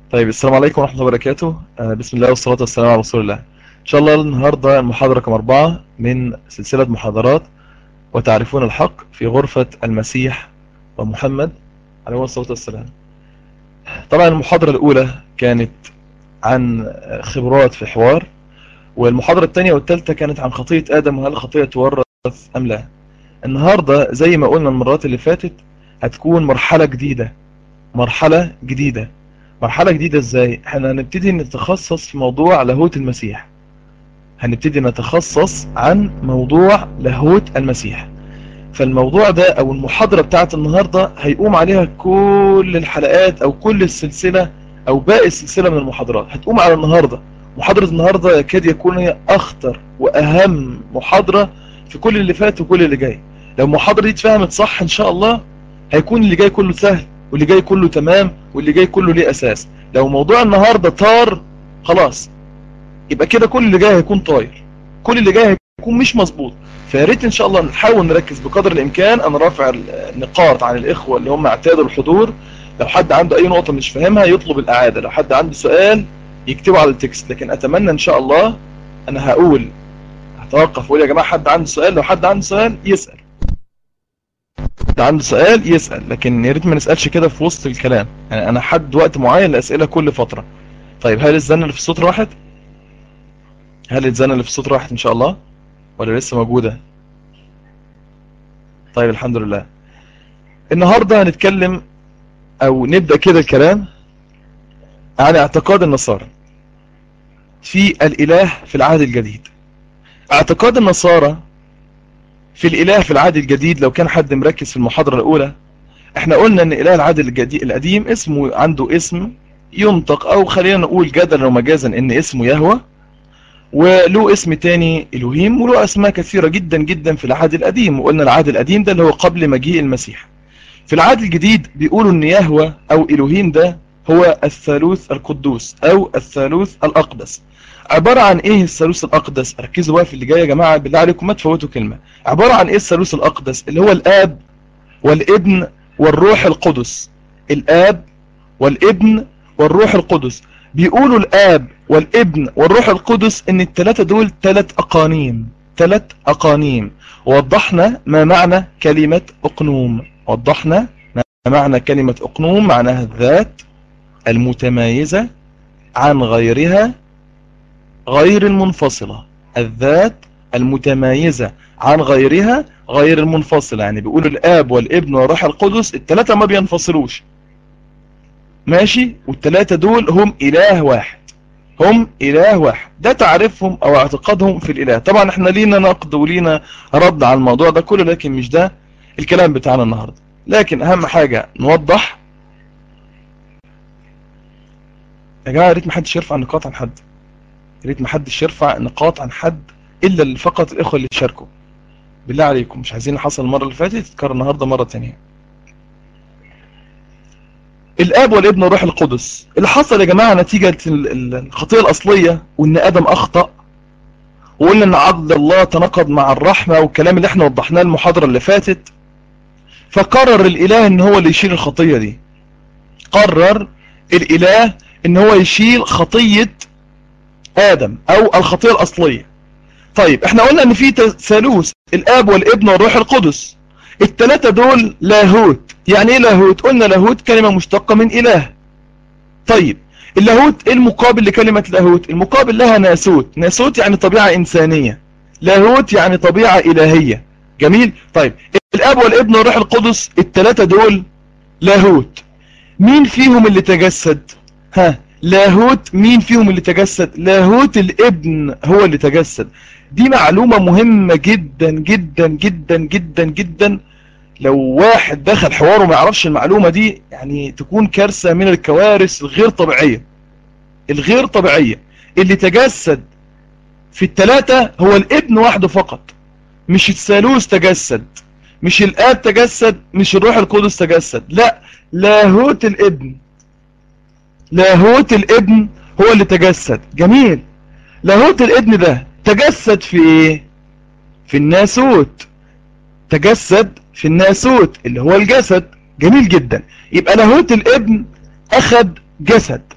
طيب السلام عليكم ورحمة الله وبركاته آه، بسم الله والصلاة والسلام على رسول الله إن شاء الله النهاردة المحاضرة رقم أربعة من سلسلة محاضرات وتعرفون الحق في غرفة المسيح ومحمد عليه الصلاة والسلام طبعا المحاضرة الأولى كانت عن خبرات في حوار والمحاضرة الثانية والثالثة كانت عن خطية آدم وهل الخطية تورث أم لا النهاردة زي ما قلنا المرات اللي فاتت هتكون مرحلة جديدة مرحلة جديدة مرحلة جديدة ازاي احنا هنبتدي نتخصص في موضوع لاهوت المسيح هنبتدي نتخصص عن موضوع لاهوت المسيح فالموضوع ده او المحاضرة بتاعت النهاردة هيقوم عليها كل الحلقات او كل السلسلة او باقي السلسلة من المحاضرات هتقوم على النهاردة محاضرة النهاردة يكاد يكون هي اخطر واهم محاضرة في كل اللي فات وكل اللي جاي لو المحاضرة دي اتفهمت صح ان شاء الله هيكون اللي جاي كله سهل واللي جاي كله تمام واللي جاي كله ليه اساس لو موضوع النهاردة طار خلاص يبقى كده كل اللي جاي هيكون طاير كل اللي جاي هيكون مش مظبوط فياريت ان شاء الله نحاول نركز بقدر الامكان انا رافع النقاط عن الاخوة اللي هم اعتادوا الحضور لو حد عنده اي نقطة مش فاهمها يطلب الاعادة لو حد عنده سؤال يكتبه على التكست لكن اتمنى ان شاء الله انا هقول هتوقف واقول يا جماعة حد عنده سؤال لو حد عنده سؤال يسأل حد عنده سؤال يسأل لكن يا ريت ما نسألش كده في وسط الكلام يعني انا حد وقت معين لأسئلة كل فترة طيب هل الزن اللي في الصوت راحت هل الزن اللي في الصوت راحت ان شاء الله ولا لسه موجودة طيب الحمد لله النهاردة هنتكلم او نبدأ كده الكلام عن اعتقاد النصارى في الاله في العهد الجديد اعتقاد النصارى في الاله في العهد الجديد لو كان حد مركز في المحاضرة الاولى احنا قلنا ان اله العهد الجديد القديم اسمه عنده اسم ينطق او خلينا نقول جدلا ومجازا ان اسمه يهوه وله اسم تاني الوهيم وله اسماء كثيرة جدا جدا في العهد القديم وقلنا العهد القديم ده اللي هو قبل مجيء المسيح في العهد الجديد بيقولوا ان يهوه او الوهيم ده هو الثالوث القدوس او الثالوث الاقدس عبارة عن ايه الثالوث الاقدس ركزوا بقى في اللي جاي يا جماعة بالله عليكم ما تفوتوا كلمة عبارة عن ايه الثالوث الاقدس اللي هو الاب والابن والروح القدس الاب والابن والروح القدس بيقولوا الاب والابن والروح القدس ان الثلاثة دول ثلاث اقانيم ثلاث اقانيم وضحنا ما معنى كلمة اقنوم وضحنا ما معنى كلمة اقنوم معناها الذات المتمايزة عن غيرها غير المنفصلة الذات المتمايزة عن غيرها غير المنفصلة يعني بيقول الآب والابن والروح القدس التلاتة ما بينفصلوش ماشي والتلاتة دول هم إله واحد هم إله واحد ده تعرفهم أو اعتقادهم في الإله طبعا احنا لينا نقد ولينا رد على الموضوع ده كله لكن مش ده الكلام بتاعنا النهاردة لكن أهم حاجة نوضح يا جماعة يا ريت محدش يرفع نقاط عن حد يا ريت محدش يرفع نقاط عن حد الا فقط الاخوه اللي شاركوا بالله عليكم مش عايزين اللي حصل المره اللي فاتت يتكرر النهارده مره ثانيه الاب والابن والروح القدس اللي حصل يا جماعه نتيجه الخطيه الاصليه وان ادم اخطا وقلنا ان عدل الله تناقض مع الرحمه والكلام اللي احنا وضحناه المحاضره اللي فاتت فقرر الاله ان هو اللي يشيل الخطيه دي قرر الاله ان هو يشيل خطيه آدم أو الخطية الأصلية طيب احنا قلنا ان في ثالوث الآب والابن والروح القدس الثلاثة دول لاهوت يعني ايه لاهوت قلنا لاهوت كلمة مشتقة من إله طيب اللاهوت ايه المقابل لكلمة لاهوت المقابل لها ناسوت ناسوت يعني طبيعة إنسانية لاهوت يعني طبيعة إلهية جميل طيب الآب والابن والروح القدس الثلاثة دول لاهوت مين فيهم اللي تجسد ها لاهوت مين فيهم اللي تجسد لاهوت الابن هو اللي تجسد دي معلومة مهمة جدا جدا جدا جدا جدا لو واحد دخل حواره ما يعرفش المعلومة دي يعني تكون كارثة من الكوارث الغير طبيعية الغير طبيعية اللي تجسد في التلاتة هو الابن وحده فقط مش الثالوث تجسد مش الاب تجسد مش الروح القدس تجسد لا لاهوت الابن لاهوت الابن هو اللي تجسد جميل لاهوت الابن ده تجسد في ايه في الناسوت تجسد في الناسوت اللي هو الجسد جميل جدا يبقى لاهوت الابن اخد جسد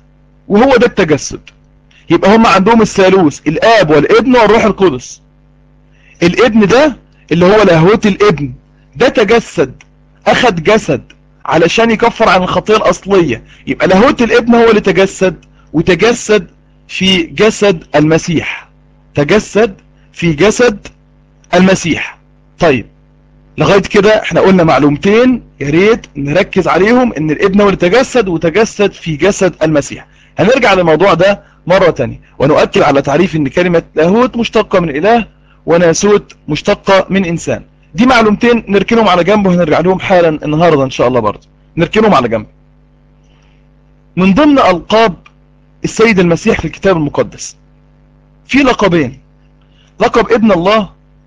وهو ده التجسد يبقى هم عندهم الثالوث الاب والابن والروح القدس الابن ده اللي هو لاهوت الابن ده تجسد اخد جسد علشان يكفر عن الخطية الاصلية يبقى لاهوت الابن هو اللي تجسد وتجسد في جسد المسيح تجسد في جسد المسيح طيب لغاية كده احنا قلنا معلومتين يا ريت نركز عليهم ان الابن هو اللي تجسد وتجسد في جسد المسيح هنرجع للموضوع ده مرة تانية ونؤكد على تعريف ان كلمة لاهوت مشتقة من اله وناسوت مشتقة من انسان دي معلومتين نركنهم على جنب وهنرجع لهم حالا النهاردة ان شاء الله برضه نركنهم على جنب من ضمن القاب السيد المسيح في الكتاب المقدس في لقبين لقب ابن الله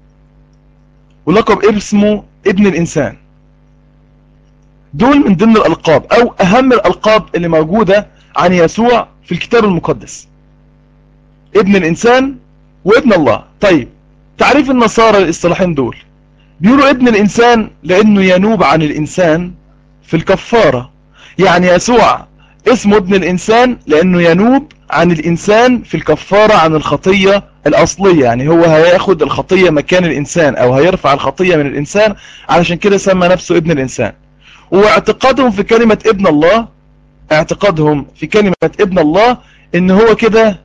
ولقب اسمه ابن الإنسان دول من ضمن الألقاب أو أهم الألقاب اللي موجودة عن يسوع في الكتاب المقدس ابن الإنسان وابن الله طيب تعريف النصارى للإصطلاحين دول بيقولوا ابن الإنسان لأنه ينوب عن الإنسان في الكفارة يعني يسوع اسمه ابن الإنسان لأنه ينوب عن الإنسان في الكفارة عن الخطية الأصلية يعني هو هياخد الخطية مكان الإنسان أو هيرفع الخطية من الإنسان علشان كده سمى نفسه ابن الإنسان واعتقادهم في كلمة ابن الله اعتقادهم في كلمة ابن الله ان هو كده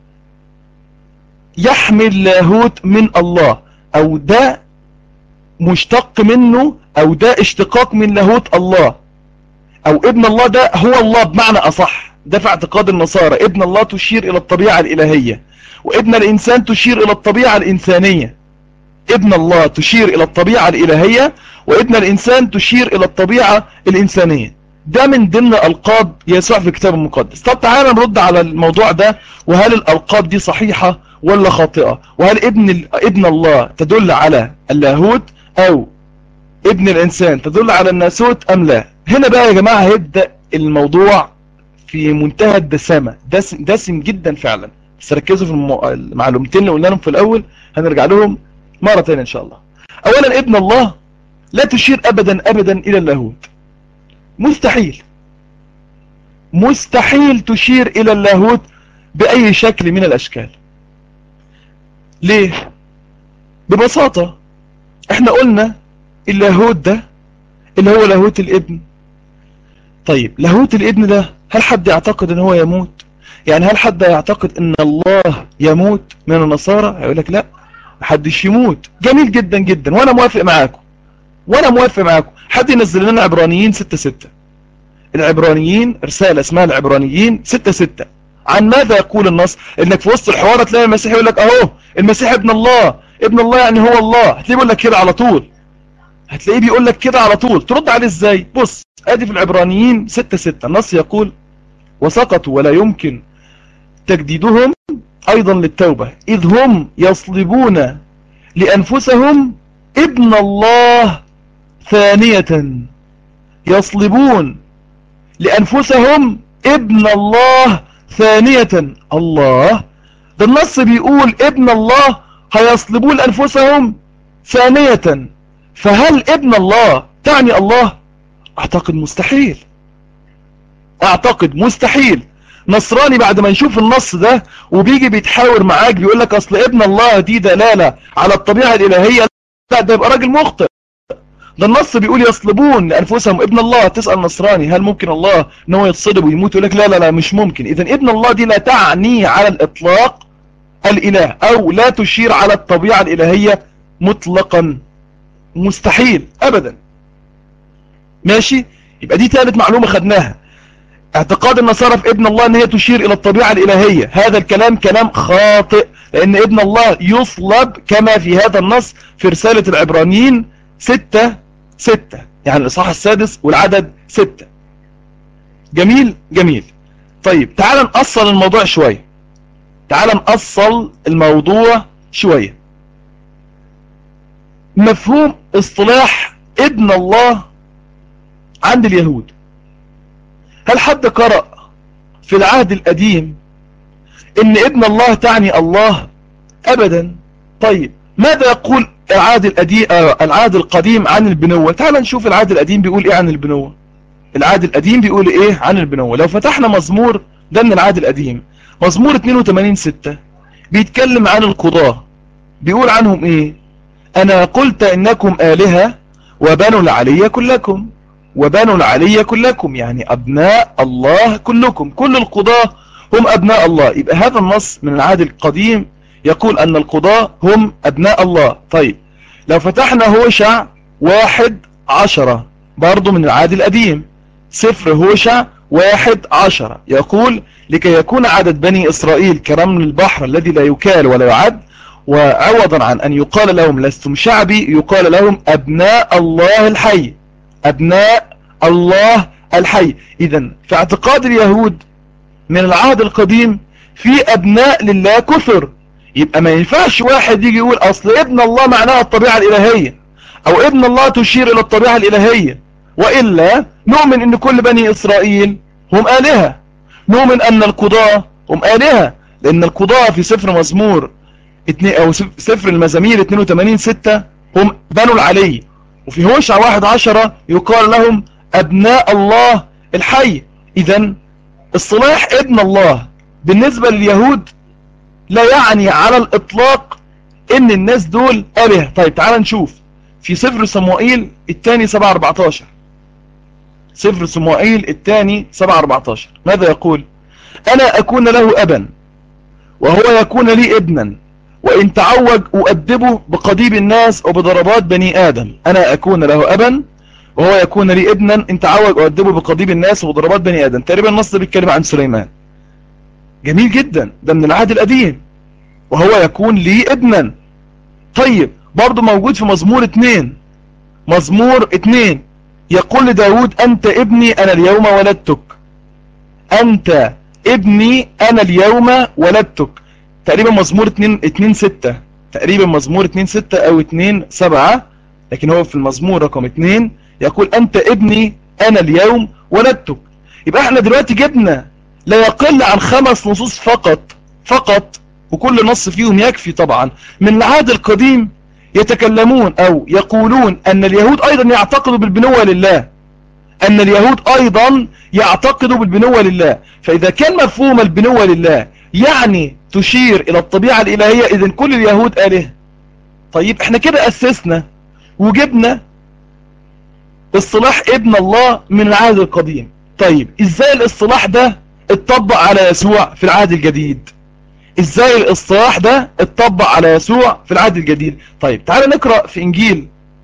يحمل لاهوت من الله او ده مشتق منه او ده اشتقاق من لاهوت الله او ابن الله ده هو الله بمعنى اصح ده في اعتقاد النصارى ابن الله تشير الى الطبيعة الالهية وابن الانسان تشير الى الطبيعة الانسانية ابن الله تشير الى الطبيعة الالهية وابن الانسان تشير الى الطبيعة الانسانية ده من ضمن القاب يسوع في الكتاب المقدس طب تعالى نرد على الموضوع ده وهل الالقاب دي صحيحة ولا خاطئة وهل ابن ابن الله تدل على اللاهوت او ابن الانسان تدل على الناسوت ام لا هنا بقى يا جماعة هيبدأ الموضوع في منتهى الدسامة دسم, دسم جدا فعلا بس ركزوا في المعلومتين اللي قلنا لهم في الاول هنرجع لهم مرة تانية ان شاء الله اولا ابن الله لا تشير ابدا ابدا الى اللاهوت مستحيل مستحيل تشير الى اللاهوت باي شكل من الاشكال ليه ببساطة احنا قلنا اللاهوت ده اللي هو لاهوت الابن طيب لاهوت الابن ده هل حد يعتقد ان هو يموت يعني هل حد يعتقد ان الله يموت من النصارى هيقول لك لا محدش يموت جميل جدا جدا وانا موافق معاكم وانا موافق معاكم حد ينزل لنا عبرانيين 6 6 العبرانيين رسالة اسمها العبرانيين 6 6 عن ماذا يقول النص انك في وسط الحوار تلاقي المسيح يقول لك اهو المسيح ابن الله ابن الله يعني هو الله هتلاقيه بيقول لك كده على طول هتلاقيه بيقول لك كده على طول ترد عليه ازاي بص ادي في العبرانيين 6 6 النص يقول وسقطوا ولا يمكن تجديدهم ايضا للتوبة اذ هم يصلبون لانفسهم ابن الله ثانية يصلبون لانفسهم ابن الله ثانية الله ده النص بيقول ابن الله هيصلبون لانفسهم ثانية فهل ابن الله تعني الله اعتقد مستحيل اعتقد مستحيل نصراني بعد ما يشوف النص ده وبيجي بيتحاور معاك بيقول لك اصل ابن الله دي دلالة على الطبيعة الالهية لا ده يبقى راجل مخطئ ده النص بيقول يصلبون لانفسهم ابن الله تسأل نصراني هل ممكن الله ان هو يتصلب ويموت يقول لك لا لا لا مش ممكن اذا ابن الله دي لا تعني على الاطلاق الاله او لا تشير على الطبيعة الالهية مطلقا مستحيل ابدا ماشي يبقى دي ثالث معلومة خدناها اعتقاد النصارى في ابن الله ان هي تشير الى الطبيعة الالهية هذا الكلام كلام خاطئ لان ابن الله يصلب كما في هذا النص في رسالة العبرانيين ستة ستة يعني الاصحاح السادس والعدد ستة جميل جميل طيب تعال نقصل الموضوع شوية تعال نقصل الموضوع شوية مفهوم اصطلاح ابن الله عند اليهود هل حد قرأ في العهد القديم ان ابن الله تعني الله ابدا طيب ماذا يقول العهد القديم العهد القديم عن البنوة تعال نشوف العهد القديم بيقول ايه عن البنوة العهد القديم بيقول ايه عن البنوة لو فتحنا مزمور ده من العهد القديم مزمور 82 6 بيتكلم عن القضاة بيقول عنهم ايه انا قلت انكم آلهة وبنوا العلي كلكم وبنوا العلي كلكم يعني ابناء الله كلكم كل القضاة هم ابناء الله يبقى هذا النص من العهد القديم يقول ان القضاة هم ابناء الله طيب لو فتحنا هوشع واحد عشرة برضو من العهد القديم سفر هوشع واحد عشرة يقول لكي يكون عدد بني إسرائيل كرمل البحر الذي لا يكال ولا يعد وعوضا عن أن يقال لهم لستم شعبي يقال لهم أبناء الله الحي أبناء الله الحي إذا في اعتقاد اليهود من العهد القديم في أبناء لله كثر يبقى ما ينفعش واحد يجي يقول أصل ابن الله معناها الطبيعة الإلهية أو ابن الله تشير إلى الطبيعة الإلهية وإلا نؤمن أن كل بني إسرائيل هم آلهة نؤمن أن القضاة هم آلهة لأن القضاة في سفر مزمور أو سفر المزامير 82 6 هم بنو العلي وفي هوشع 1 10 يقال لهم أبناء الله الحي إذا الصلاح ابن الله بالنسبة لليهود لا يعني على الإطلاق إن الناس دول آلهة طيب تعال نشوف في سفر صموئيل الثاني 7 14 سفر صموئيل الثاني 7 14 ماذا يقول أنا أكون له أبا وهو يكون لي ابنا وإن تعوج أؤدبه بقضيب الناس وبضربات بني آدم أنا أكون له أبا وهو يكون لي ابنا إن تعوج أؤدبه بقضيب الناس وبضربات بني آدم تقريبا النص بيتكلم عن سليمان جميل جدا ده من العهد القديم وهو يكون لي ابنا طيب برضو موجود في مزمور اتنين مزمور اتنين يقول لداود أنت ابني أنا اليوم ولدتك أنت ابني أنا اليوم ولدتك تقريبا مزمور 2 2 6 تقريبا مزمور 2 6 أو 2 7 لكن هو في المزمور رقم 2 يقول أنت ابني أنا اليوم ولدتك يبقى احنا دلوقتي جبنا لا يقل عن خمس نصوص فقط فقط وكل نص فيهم يكفي طبعا من العهد القديم يتكلمون أو يقولون أن اليهود أيضا يعتقدوا بالبنوة لله أن اليهود أيضا يعتقدوا بالبنوة لله فإذا كان مفهوم البنوة لله يعني تشير إلى الطبيعة الإلهية إذن كل اليهود آله طيب احنا كده أسسنا وجبنا اصطلاح ابن الله من العهد القديم طيب ازاي الاصطلاح ده اتطبق على يسوع في العهد الجديد ازاي الاصطلاح ده اتطبق على يسوع في العهد الجديد طيب تعال نقرأ في انجيل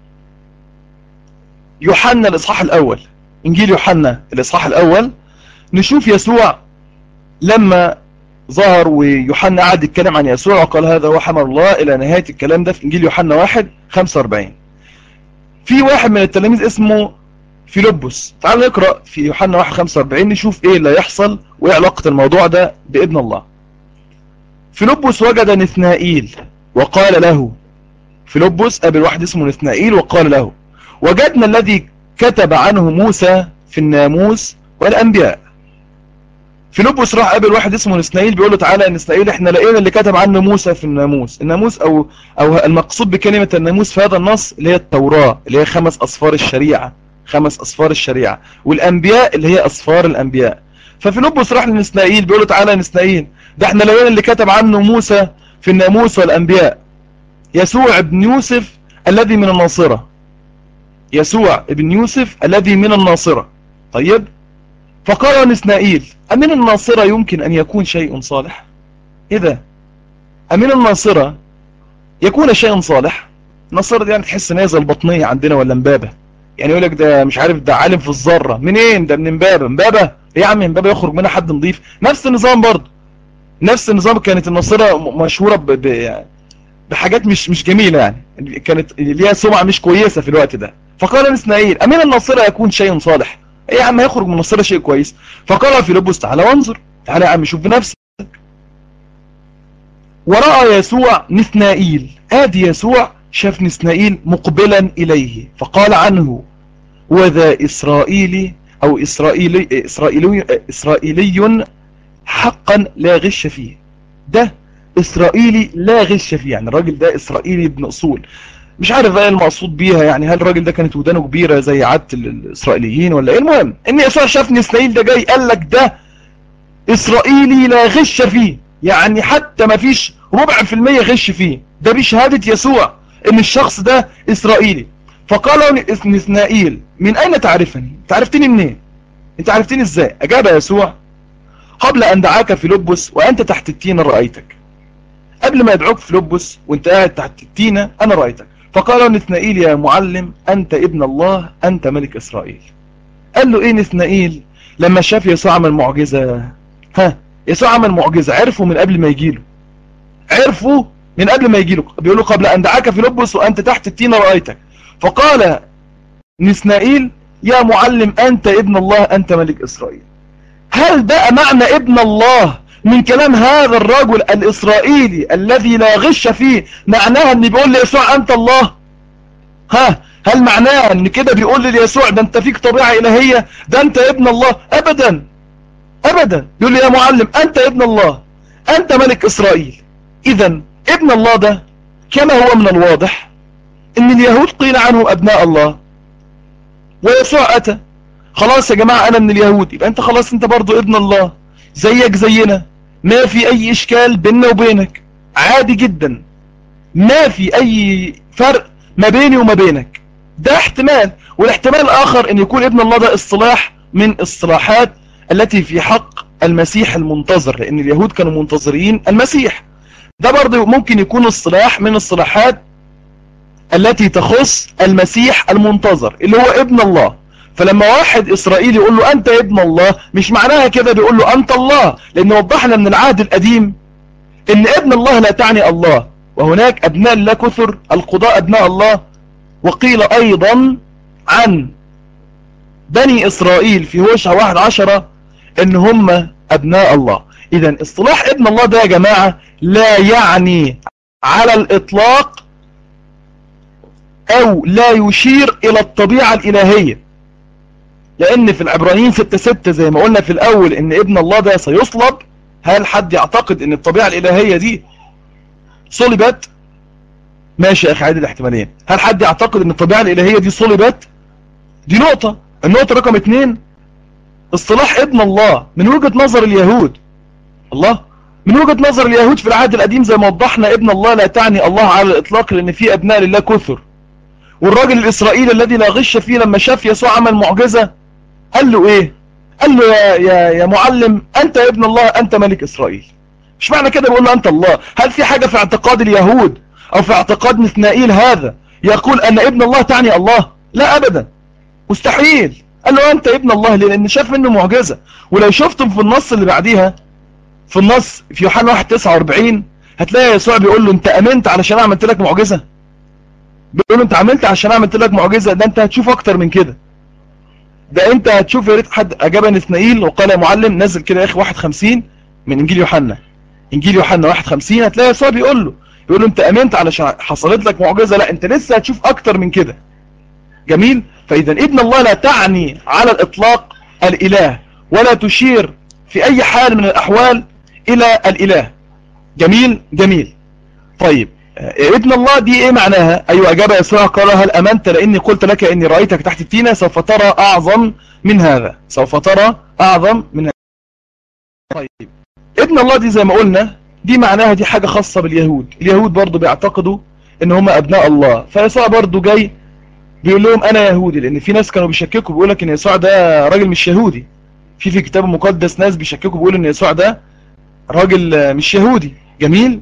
يوحنا الاصحاح الاول انجيل يوحنا الاصحاح الاول نشوف يسوع لما ظهر ويوحنا قعد يتكلم عن يسوع وقال هذا هو حمر الله الى نهاية الكلام ده في انجيل يوحنا واحد 45 في واحد من التلاميذ اسمه فيلبس تعال نقرأ في يوحنا واحد 45 نشوف ايه اللي يحصل وايه علاقة الموضوع ده بابن الله فيلبس وجد نثنائيل وقال له فيلبس قابل واحد اسمه نثنائيل وقال له وجدنا الذي كتب عنه موسى في الناموس والأنبياء فيلبس راح قابل واحد اسمه نثنائيل بيقول له تعالى يا نثنائيل احنا لقينا اللي كتب عنه موسى في الناموس الناموس او او المقصود بكلمة الناموس في هذا النص اللي هي التوراة اللي هي خمس اصفار الشريعة خمس اصفار الشريعة والانبياء اللي هي اصفار الانبياء ففيلبس راح لنسنائيل بيقول له تعالى يا نسنائيل ده احنا لقينا اللي كتب عنه موسى في الناموس والانبياء يسوع ابن يوسف الذي من الناصرة يسوع ابن يوسف الذي من الناصرة طيب فقال نسنائيل أمن الناصرة يمكن أن يكون شيء صالح إذا أمن الناصرة يكون شيء صالح الناصرة دي يعني تحس نازل البطنية عندنا ولا مبابة يعني يقول لك ده مش عارف ده عالم في الذرة منين ده من مبابة مبابة ايه يا عم مبابة يخرج منها حد نظيف نفس النظام برضه نفس النظام كانت الناصرة مشهورة ب... ب... بحاجات مش مش جميلة يعني كانت ليها سمعة مش كويسة في الوقت ده فقال اسماعيل أمين الناصرة يكون شيء صالح ايه يا عم هيخرج من الناصرة شيء كويس فقال فيلبس تعالى وانظر تعالى يا عم شوف بنفسك ورأى يسوع نثنائيل آدي يسوع شاف نثنائيل مقبلا إليه فقال عنه وذا إسرائيلي أو إسرائيلي, إسرائيلي, إسرائيلي حقا لا غش فيه ده إسرائيلي لا غش فيه يعني الراجل ده إسرائيلي ابن أصول مش عارف ايه المقصود بيها يعني هل الراجل ده كانت ودانه كبيرة زي عادة الإسرائيليين ولا ايه المهم ان يسوع شاف نسنائيل ده جاي قال لك ده إسرائيلي لا غش فيه يعني حتى ما فيش ربع في المية غش فيه ده بشهادة يسوع ان الشخص ده إسرائيلي فقال نثنائيل من أين تعرفني تعرفتني منين انت عرفتني ازاي أجاب يسوع قبل أن دعاك في لبس وأنت تحت التين رأيتك قبل ما يدعوك في لبس وانت قاعد تحت التينة أنا رأيتك فقال نثنائيل يا معلم أنت ابن الله أنت ملك إسرائيل قال له ايه نثنائيل لما شاف يسوع عمل معجزة ها يسوع عمل معجزة عرفه من قبل ما يجيله عرفه من قبل ما يجيله بيقول له قبل أن دعاك في لبس وأنت تحت التينة رأيتك فقال نسنائيل يا معلم أنت ابن الله أنت ملك إسرائيل هل بقى معنى ابن الله من كلام هذا الرجل الإسرائيلي الذي لا غش فيه معناها ان بيقول ليسوع أنت الله ها هل معناها ان كده بيقول ليسوع ده انت فيك طبيعة إلهية ده انت ابن الله أبدا أبدا بيقول لي يا معلم أنت ابن الله أنت ملك إسرائيل إذا ابن الله ده كما هو من الواضح ان اليهود قيل عنهم ابناء الله ويسوع اتى خلاص يا جماعة انا من اليهود يبقى انت خلاص انت برضو ابن الله زيك زينا ما في اي اشكال بيننا وبينك عادي جدا ما في اي فرق ما بيني وما بينك ده احتمال والاحتمال الاخر ان يكون ابن الله ده اصطلاح من اصطلاحات التي في حق المسيح المنتظر لان اليهود كانوا منتظرين المسيح ده برضه ممكن يكون اصطلاح من الصلاحات التي تخص المسيح المنتظر اللي هو ابن الله فلما واحد إسرائيلي يقول له أنت ابن الله مش معناها كده بيقول له أنت الله لأن وضحنا من العهد القديم إن ابن الله لا تعني الله وهناك أبناء لا كثر القضاء أبناء الله وقيل أيضا عن بني إسرائيل في هوشع واحد عشرة إن هم أبناء الله إذا اصطلاح ابن الله ده يا جماعة لا يعني على الإطلاق أو لا يشير إلى الطبيعة الإلهية لأن في العبرانيين 6-6 زي ما قلنا في الأول إن ابن الله ده سيصلب هل حد يعتقد إن الطبيعة الإلهية دي صلبت ماشي يا أخي عادي الاحتمالين هل حد يعتقد إن الطبيعة الإلهية دي صلبت دي نقطة النقطة رقم اتنين اصطلاح ابن الله من وجهة نظر اليهود الله من وجهة نظر اليهود في العهد القديم زي ما وضحنا ابن الله لا تعني الله على الإطلاق لأن في أبناء لله كثر والراجل الإسرائيلي الذي لا غش فيه لما شاف يسوع عمل معجزة قال له إيه قال له يا, يا, يا معلم أنت ابن الله أنت ملك إسرائيل مش معنى كده بقول له أنت الله هل في حاجة في اعتقاد اليهود أو في اعتقاد نثنائيل هذا يقول أن ابن الله تعني الله لا أبدا مستحيل قال له أنت ابن الله ليه لأن شاف منه معجزة ولو شفتم في النص اللي بعديها في النص في يوحنا 1 49 هتلاقي يسوع بيقول له انت امنت علشان عملت لك معجزة بيقول له انت عملت عشان عملت لك معجزة ده انت هتشوف اكتر من كده ده انت هتشوف يا ريت حد اجاب نثنائيل وقال يا معلم نزل كده يا اخي 51 من انجيل يوحنا انجيل يوحنا 51 هتلاقي يسوع بيقول له بيقول له انت امنت علشان حصلت لك معجزة لا انت لسه هتشوف اكتر من كده جميل فاذا ابن الله لا تعني على الاطلاق الاله ولا تشير في اي حال من الاحوال الى الاله جميل جميل طيب ابن الله دي ايه معناها ايوه اجاب يسوع قال هل امنت لاني قلت لك اني رايتك تحت التينه سوف ترى اعظم من هذا سوف ترى اعظم من هذا طيب ابن الله دي زي ما قلنا دي معناها دي حاجه خاصه باليهود اليهود برضو بيعتقدوا ان هم ابناء الله فيسوع برضو جاي بيقول لهم انا يهودي لان في ناس كانوا بيشككوا بيقول لك ان يسوع ده راجل مش يهودي في في كتاب المقدس ناس بيشككوا بيقولوا ان يسوع ده راجل مش يهودي جميل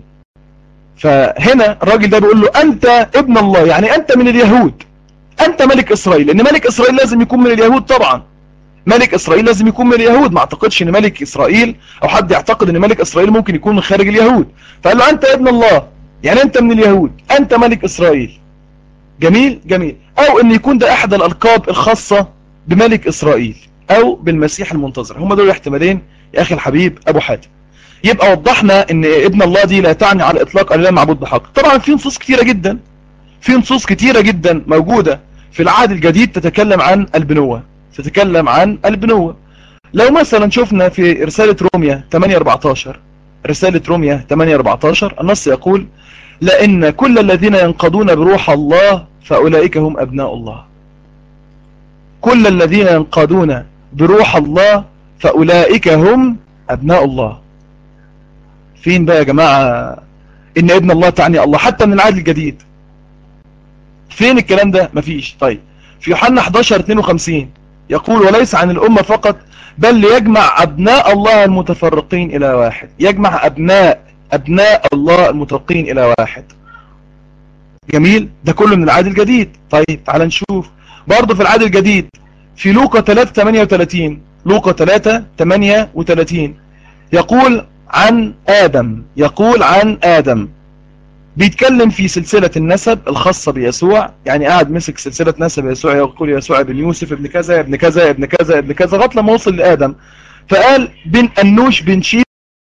فهنا الراجل ده بيقول له انت ابن الله يعني انت من اليهود انت ملك اسرائيل لان ملك اسرائيل لازم يكون من اليهود طبعا ملك اسرائيل لازم يكون من اليهود ما اعتقدش ان ملك اسرائيل او حد يعتقد ان ملك اسرائيل ممكن يكون من خارج اليهود فقال له انت ابن الله يعني انت من اليهود انت ملك اسرائيل جميل جميل او ان يكون ده احد الالقاب الخاصة بملك اسرائيل او بالمسيح المنتظر هم دول الاحتمالين يا اخي الحبيب ابو حاتم يبقى وضحنا ان ابن الله دي لا تعني على الاطلاق الاله معبود بحق طبعا في نصوص كتيرة جدا في نصوص كتيرة جدا موجودة في العهد الجديد تتكلم عن البنوة تتكلم عن البنوة لو مثلا شفنا في رسالة روميا 8-14 رسالة روميا 8-14 النص يقول لأن كل الذين ينقضون بروح الله فأولئك هم أبناء الله كل الذين ينقضون بروح الله فأولئك هم أبناء الله فين بقى يا جماعة إن ابن الله تعني الله حتى من العهد الجديد فين الكلام ده مفيش طيب في يوحنا 11 52 يقول وليس عن الأمة فقط بل ليجمع أبناء الله المتفرقين إلى واحد يجمع أبناء أبناء الله المتفرقين إلى واحد جميل ده كله من العهد الجديد طيب تعال نشوف برضه في العهد الجديد في لوقا 3 38 لوقا 3 38 يقول عن آدم يقول عن آدم بيتكلم في سلسلة النسب الخاصة بيسوع يعني قاعد مسك سلسلة نسب يسوع يقول يسوع ابن يوسف ابن كذا ابن كذا ابن كذا ابن كذا لغايه لما وصل لآدم فقال بن أنوش بن شيت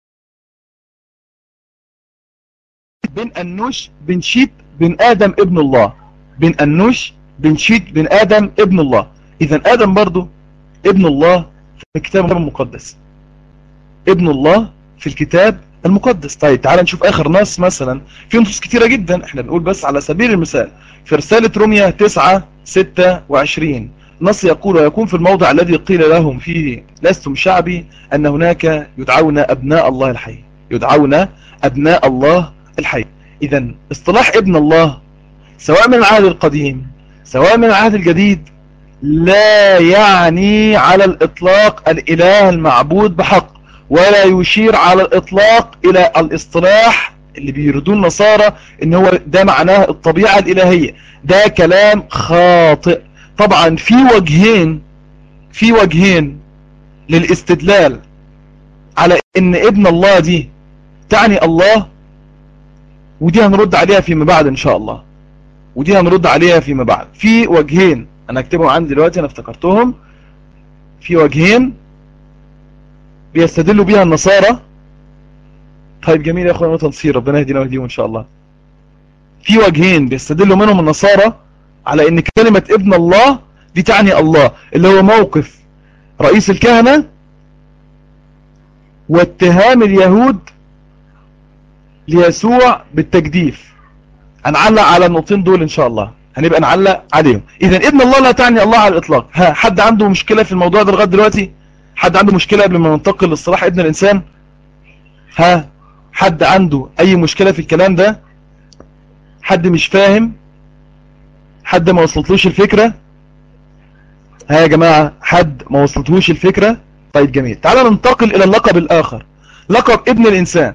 بن أنوش بن شيت بن آدم ابن الله بن أنوش بن شيت بن آدم ابن الله إذا آدم برضو ابن الله في الكتاب المقدس ابن الله في الكتاب المقدس طيب تعال نشوف آخر نص مثلا في نصوص كتيرة جدا احنا بنقول بس على سبيل المثال في رسالة روميا 9 26 نص يقول ويكون في الموضع الذي قيل لهم فيه لستم شعبي أن هناك يدعون أبناء الله الحي يدعون أبناء الله الحي إذا اصطلاح ابن الله سواء من العهد القديم سواء من العهد الجديد لا يعني على الإطلاق الإله المعبود بحق ولا يشير على الإطلاق إلى الاصطلاح اللي بيردون النصارى ان هو ده معناه الطبيعة الإلهية ده كلام خاطئ طبعا في وجهين في وجهين للاستدلال على ان ابن الله دي تعني الله ودي هنرد عليها فيما بعد ان شاء الله ودي هنرد عليها فيما بعد في وجهين انا اكتبهم عندي دلوقتي انا افتكرتهم في وجهين بيستدلوا بيها النصارى طيب جميل يا اخوانا تنصير ربنا يهدينا ويهديهم ان شاء الله في وجهين بيستدلوا منهم النصارى على ان كلمة ابن الله دي تعني الله اللي هو موقف رئيس الكهنة واتهام اليهود ليسوع بالتجديف هنعلق على النقطين دول ان شاء الله هنبقى نعلق عليهم اذا ابن الله لا تعني الله على الاطلاق ها حد عنده مشكلة في الموضوع ده لغايه دلوقتي حد عنده مشكلة قبل ما ننتقل للصلاح ابن الانسان ها حد عنده اي مشكلة في الكلام ده حد مش فاهم حد ما وصلتلوش الفكرة ها يا جماعة حد ما وصلتلوش الفكرة طيب جميل تعال ننتقل الى اللقب الاخر لقب ابن الانسان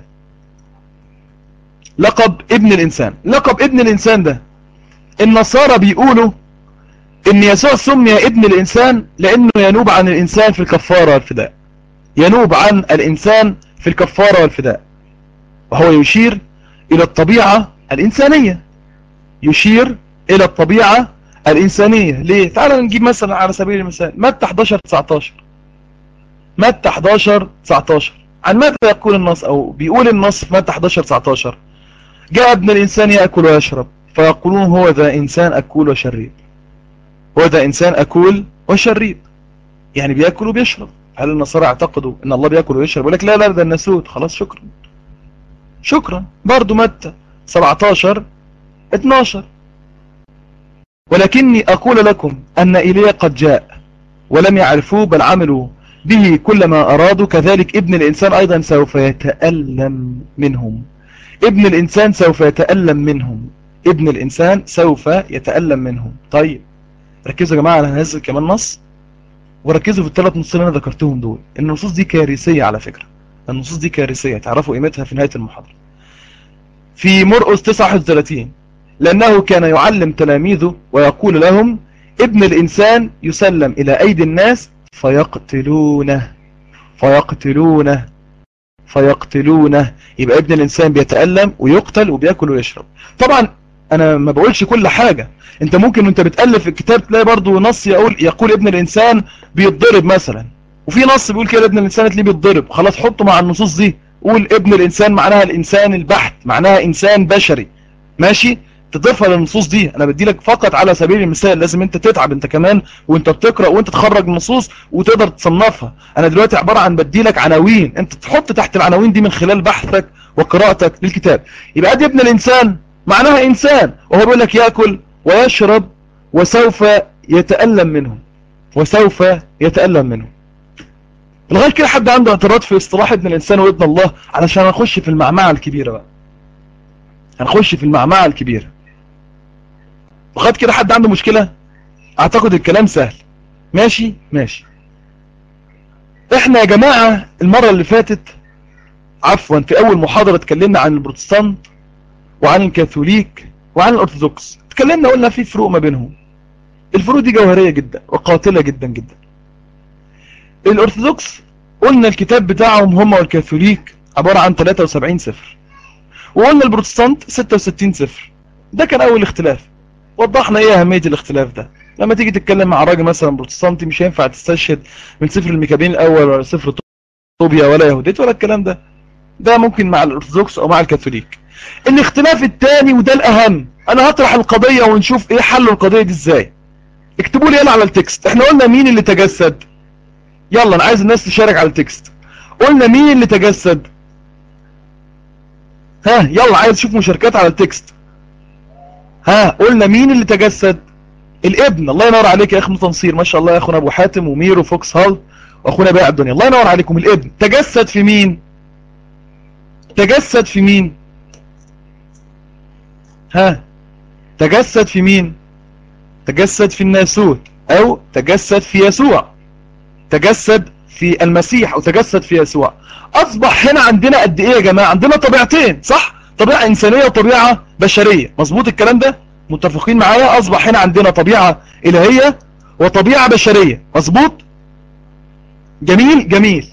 لقب ابن الانسان لقب ابن الانسان ده النصارى بيقولوا ان يسوع سمي ابن الانسان لانه ينوب عن الانسان في الكفارة والفداء ينوب عن الانسان في الكفارة والفداء وهو يشير الى الطبيعة الانسانية يشير الى الطبيعة الانسانية ليه تعال نجيب مثلا على سبيل المثال متى 11 19 متى 11 19 عن ماذا يقول النص او بيقول النص في متى 11 19 جاء ابن الانسان يأكل ويشرب فيقولون هو ذا انسان اكول وشريب هو ذا انسان اكول وشريب يعني بيأكل وبيشرب هل النصارى اعتقدوا ان الله بيأكل ويشرب يقول لك لا لا ده الناسوت خلاص شكرا شكرا برضو متى 17 12 ولكني أقول لكم أن إليه قد جاء ولم يعرفوه بل عملوا به كل ما أرادوا كذلك ابن الإنسان أيضا سوف يتألم منهم ابن الإنسان سوف يتألم منهم ابن الإنسان سوف يتألم منهم طيب ركزوا يا جماعة أنا هنزل كمان نص وركزوا في الثلاث نصوص اللي أنا ذكرتهم دول النصوص دي كارثية على فكرة النصوص دي كارثية تعرفوا قيمتها في نهاية المحاضرة في مرقس 39 لأنه كان يعلم تلاميذه ويقول لهم ابن الإنسان يسلم إلى أيدي الناس فيقتلونه فيقتلونه فيقتلونه يبقى ابن الإنسان بيتألم ويقتل وبيأكل ويشرب طبعا أنا ما بقولش كل حاجة انت ممكن وانت بتألف الكتاب تلاقي برضو نص يقول, يقول ابن الإنسان بيتضرب مثلا وفي نص بيقول كده ابن الإنسان تلاقيه بيتضرب خلاص حطه مع النصوص دي قول ابن الإنسان معناها الإنسان البحت معناها إنسان بشري ماشي تضيفها للنصوص دي انا بدي لك فقط على سبيل المثال لازم انت تتعب انت كمان وانت بتقرا وانت تخرج النصوص وتقدر تصنفها انا دلوقتي عباره عن بدي لك عناوين انت تحط تحت العناوين دي من خلال بحثك وقراءتك للكتاب يبقى ادي ابن الانسان معناها انسان وهو بيقول لك ياكل ويشرب وسوف يتالم منهم وسوف يتالم منهم لغايه كده حد عنده اعتراض في اصطلاح ابن الانسان وابن الله علشان هنخش في المعمعه الكبيره بقى هنخش في المعمعه الكبيره لغايه كده حد عنده مشكله اعتقد الكلام سهل ماشي ماشي احنا يا جماعه المره اللي فاتت عفوا في اول محاضره اتكلمنا عن البروتستانت وعن الكاثوليك وعن الارثوذكس اتكلمنا قلنا في فروق ما بينهم الفروق دي جوهريه جدا وقاتله جدا جدا الارثوذكس قلنا الكتاب بتاعهم هم والكاثوليك عبارة عن 73 صفر وقلنا البروتستانت 66 صفر ده كان اول اختلاف وضحنا ايه اهمية الاختلاف ده لما تيجي تتكلم مع راجل مثلا بروتستانتي مش هينفع تستشهد من سفر الميكابين الاول ولا سفر طوبيا ولا يهوديت ولا الكلام ده ده ممكن مع الارثوذكس او مع الكاثوليك الاختلاف الثاني وده الاهم انا هطرح القضية ونشوف ايه حل القضية دي ازاي اكتبوا لي يلا على التكست احنا قلنا مين اللي تجسد يلا انا عايز الناس تشارك على التكست قلنا مين اللي تجسد ها يلا عايز اشوف مشاركات على التكست ها قلنا مين اللي تجسد الابن الله ينور عليك يا اخي تنصير ما شاء الله يا اخونا ابو حاتم ومير وفوكس هال واخونا بايع الدنيا الله ينور عليكم الابن تجسد في مين تجسد في مين ها تجسد في مين تجسد في الناسوت او تجسد في يسوع تجسد في المسيح او تجسد في يسوع اصبح هنا عندنا قد ايه يا جماعة عندنا طبيعتين صح طبيعة انسانية وطبيعة بشرية مظبوط الكلام ده متفقين معايا اصبح هنا عندنا طبيعة الهية وطبيعة بشرية مظبوط جميل جميل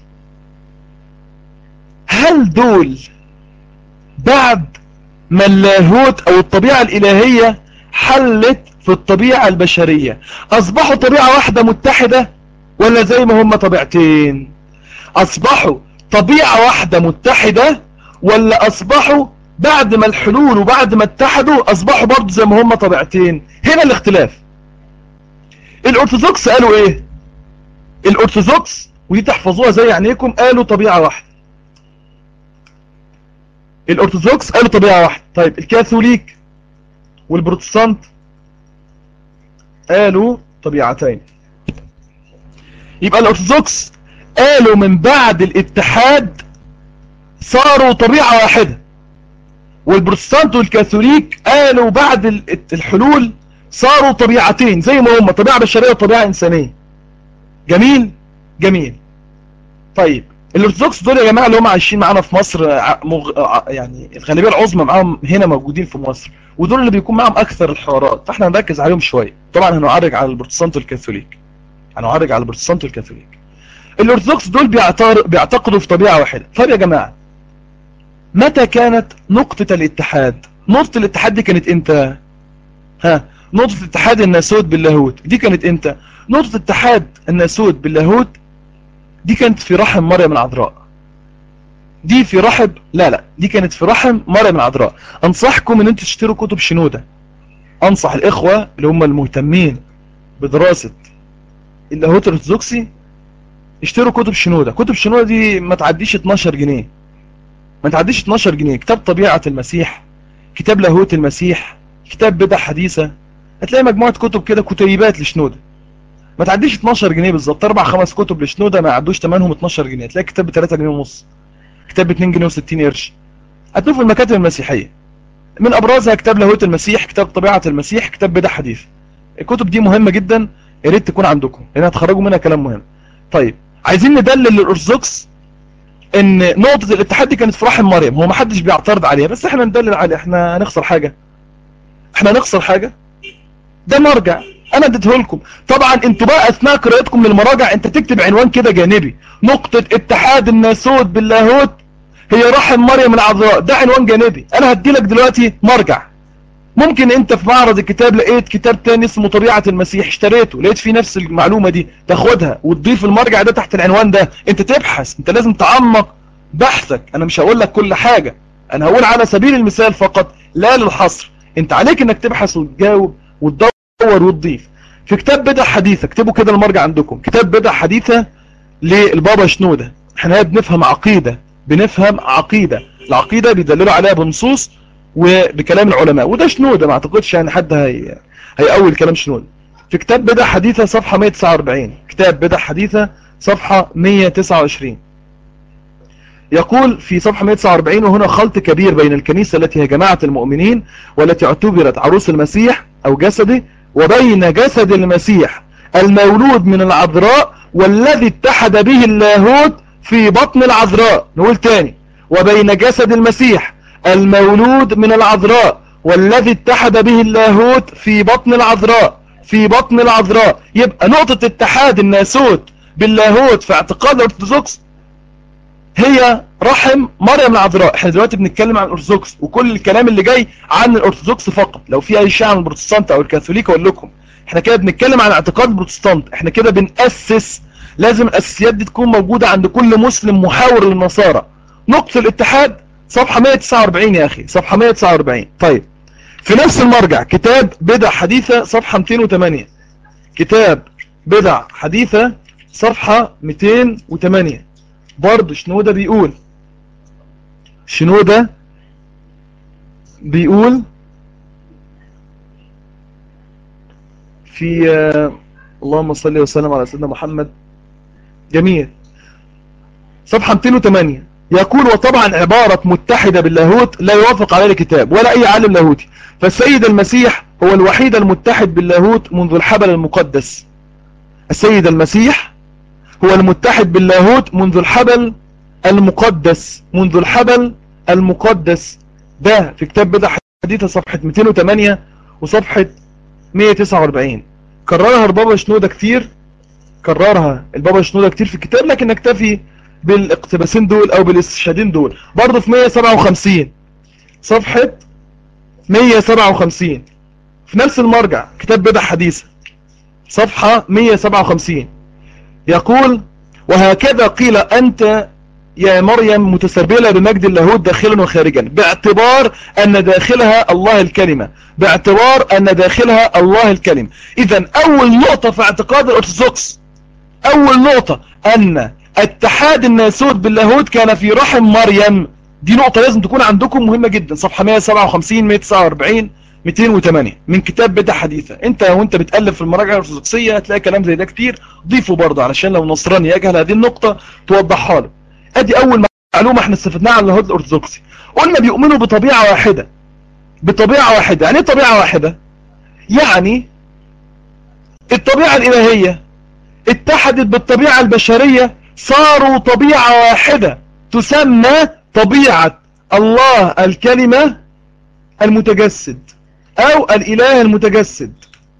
هل دول بعد ما اللاهوت او الطبيعة الالهية حلت في الطبيعة البشرية اصبحوا طبيعة واحدة متحدة ولا زي ما هم طبيعتين اصبحوا طبيعة واحدة متحدة ولا اصبحوا بعد ما الحلول وبعد ما اتحدوا اصبحوا برضه زي ما هم طبيعتين هنا الاختلاف الارثوذكس قالوا ايه الارثوذكس ودي تحفظوها زي عينيكم قالوا طبيعة واحدة الارثوذكس قالوا طبيعة واحدة طيب الكاثوليك والبروتستانت قالوا طبيعتين يبقى الارثوذكس قالوا من بعد الاتحاد صاروا طبيعة واحدة والبروتستانت والكاثوليك قالوا بعد الحلول صاروا طبيعتين زي ما هم طبيعة بشرية وطبيعة انسانية جميل جميل طيب الارثوذكس دول يا جماعة اللي هم عايشين معانا في مصر مغ... يعني الغالبية العظمى معاهم هنا موجودين في مصر ودول اللي بيكون معاهم اكثر الحوارات فاحنا هنركز عليهم شوية طبعا هنعرج على البروتستانت والكاثوليك هنعرج على البروتستانت والكاثوليك الارثوذكس دول بيعتقدوا في طبيعة واحدة طيب يا جماعة متى كانت نقطة الاتحاد نقطة الاتحاد دي كانت امتى ها نقطة اتحاد الناسوت باللاهوت دي كانت امتى نقطة اتحاد الناسوت باللاهوت دي كانت في رحم مريم العذراء دي في رحم لا لا دي كانت في رحم مريم العذراء انصحكم ان انتوا تشتروا كتب شنودة انصح الاخوة اللي هم المهتمين بدراسة اللاهوت الارثوذكسي اشتروا كتب شنودة كتب شنودة دي ما تعديش 12 جنيه ما تعديش 12 جنيه كتاب طبيعة المسيح كتاب لاهوت المسيح كتاب بدع حديثة هتلاقي مجموعة كتب كده كتيبات لشنودة ما تعديش 12 جنيه بالظبط اربع خمس كتب لشنودة ما يعدوش ثمنهم 12 جنيه تلاقي كتاب ب 3 جنيه ونص كتاب ب 2 جنيه و60 قرش هتشوف المكاتب المسيحية من ابرزها كتاب لاهوت المسيح كتاب طبيعة المسيح كتاب بدع حديث الكتب دي مهمة جدا يا ريت تكون عندكم لان هتخرجوا منها كلام مهم طيب عايزين ندلل للارثوذكس ان نقطة الاتحاد دي كانت في رحم مريم هو ما حدش بيعترض عليها بس احنا ندلل عليها احنا هنخسر حاجة احنا هنخسر حاجة ده مرجع انا اديته لكم طبعا انتوا بقى اثناء قراءتكم للمراجع انت تكتب عنوان كده جانبي نقطة اتحاد الناسوت باللاهوت هي رحم مريم العذراء ده عنوان جانبي انا هدي لك دلوقتي مرجع ممكن انت في معرض الكتاب لقيت كتاب تاني اسمه طبيعة المسيح اشتريته لقيت فيه نفس المعلومة دي تاخدها وتضيف المرجع ده تحت العنوان ده انت تبحث انت لازم تعمق بحثك انا مش هقول لك كل حاجة انا هقول على سبيل المثال فقط لا للحصر انت عليك انك تبحث وتجاوب وتدور وتضيف في كتاب بدع حديثة اكتبوا كده المرجع عندكم كتاب بدع حديثة للبابا شنودة احنا بنفهم عقيدة بنفهم عقيدة العقيدة بيدللوا عليها بنصوص وبكلام العلماء وده شنودة ما اعتقدش يعني حد هي هيأول كلام شنودة في كتاب بدع حديثة صفحة 149 كتاب بدع حديثة صفحة 129 يقول في صفحة 149 وهنا خلط كبير بين الكنيسة التي هي جماعة المؤمنين والتي اعتبرت عروس المسيح أو جسده وبين جسد المسيح المولود من العذراء والذي اتحد به اللاهوت في بطن العذراء نقول تاني وبين جسد المسيح المولود من العذراء والذي اتحد به اللاهوت في بطن العذراء في بطن العذراء يبقى نقطة اتحاد الناسوت باللاهوت في اعتقاد الارثوذكس هي رحم مريم العذراء احنا دلوقتي بنتكلم عن الارثوذكس وكل الكلام اللي جاي عن الارثوذكس فقط لو في اي شيء عن البروتستانت او الكاثوليك اقول لكم احنا كده بنتكلم عن اعتقاد البروتستانت احنا كده بنأسس لازم الاساسيات دي تكون موجودة عند كل مسلم محاور للنصارى نقطة الاتحاد صفحة 149 يا اخي صفحة 149 طيب في نفس المرجع كتاب بدع حديثة صفحة 208 كتاب بدع حديثة صفحة 208 برضه شنودة بيقول شنودة بيقول في آه اللهم صل وسلم على سيدنا محمد جميل صفحة 208 يقول وطبعا عبارة متحدة باللاهوت لا يوافق عليه الكتاب ولا أي عالم لاهوتي فالسيد المسيح هو الوحيد المتحد باللاهوت منذ الحبل المقدس السيد المسيح هو المتحد باللاهوت منذ الحبل المقدس منذ الحبل المقدس ده في كتاب بدع حديثة صفحة 208 وصفحة 149 كررها البابا شنودة كتير كررها البابا شنودة كتير في الكتاب لكن نكتفي بالاقتباسين دول او بالاستشهادين دول برضه في 157 صفحة 157 في نفس المرجع كتاب بدع حديثة صفحة 157 يقول وهكذا قيل أنت يا مريم متسربلة بمجد اللاهوت داخلا وخارجا باعتبار أن داخلها الله الكلمة باعتبار أن داخلها الله الكلمة إذا أول نقطة في اعتقاد الأرثوذكس أول نقطة أن اتحاد الناسوت باللاهوت كان في رحم مريم دي نقطة لازم تكون عندكم مهمة جدا صفحة 157 149 208 من كتاب بدع حديثة انت وانت بتقلب في المراجع الارثوذكسية هتلاقي كلام زي ده كتير ضيفه برضه علشان لو نصراني يجهل هذه النقطة توضحها له ادي اول معلومة احنا استفدناها عن اللاهوت الارثوذكسي قلنا بيؤمنوا بطبيعة واحدة بطبيعة واحدة يعني ايه طبيعة واحدة يعني الطبيعة الالهية اتحدت بالطبيعة البشرية صاروا طبيعة واحدة تسمى طبيعة الله الكلمة المتجسد او الاله المتجسد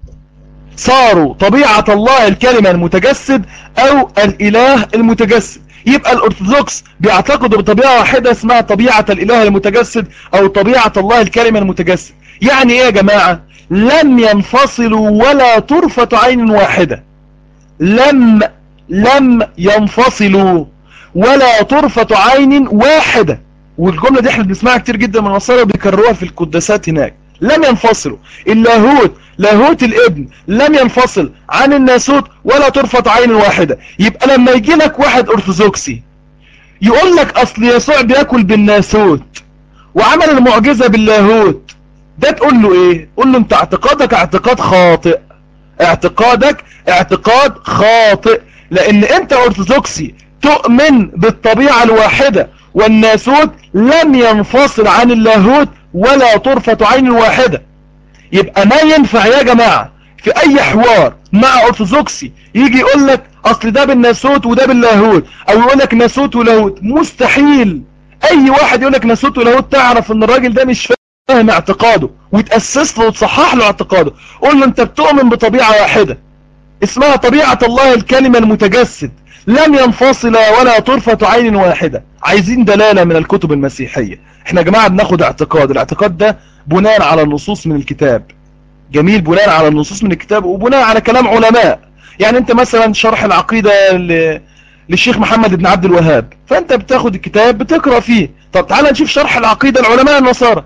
صاروا طبيعة الله الكلمة المتجسد او الاله المتجسد يبقى الارثوذكس بيعتقدوا بطبيعة واحدة اسمها طبيعة الاله المتجسد او طبيعة الله الكلمة المتجسد يعني ايه يا جماعة لم ينفصلوا ولا طرفة عين واحدة لم لم ينفصلوا ولا طرفة عين واحدة والجملة دي احنا بنسمعها كتير جدا من النصارى بيكرروها في القداسات هناك لم ينفصلوا اللاهوت لاهوت الابن لم ينفصل عن الناسوت ولا طرفة عين واحدة يبقى لما يجي لك واحد ارثوذكسي يقول لك اصل يسوع بياكل بالناسوت وعمل المعجزة باللاهوت ده تقول له ايه قول له انت اعتقادك اعتقاد خاطئ اعتقادك اعتقاد خاطئ لان انت ارثوذكسي تؤمن بالطبيعة الواحدة والناسوت لم ينفصل عن اللاهوت ولا طرفة عين واحدة يبقى ما ينفع يا جماعة في اي حوار مع ارثوذكسي يجي يقول لك اصل ده بالناسوت وده باللاهوت او يقول لك ناسوت ولاهوت مستحيل اي واحد يقول لك ناسوت ولاهوت تعرف ان الراجل ده مش فاهم اعتقاده وتأسس له وتصحح له اعتقاده قول له انت بتؤمن بطبيعة واحدة اسمها طبيعة الله الكلمة المتجسد لم ينفصل ولا طرفة عين واحدة عايزين دلالة من الكتب المسيحية احنا يا جماعة بناخد اعتقاد الاعتقاد ده بناء على النصوص من الكتاب جميل بناء على النصوص من الكتاب وبناء على كلام علماء يعني انت مثلا شرح العقيدة ل... للشيخ محمد بن عبد الوهاب فانت بتاخد الكتاب بتقرأ فيه طب تعال نشوف شرح العقيدة العلماء النصارى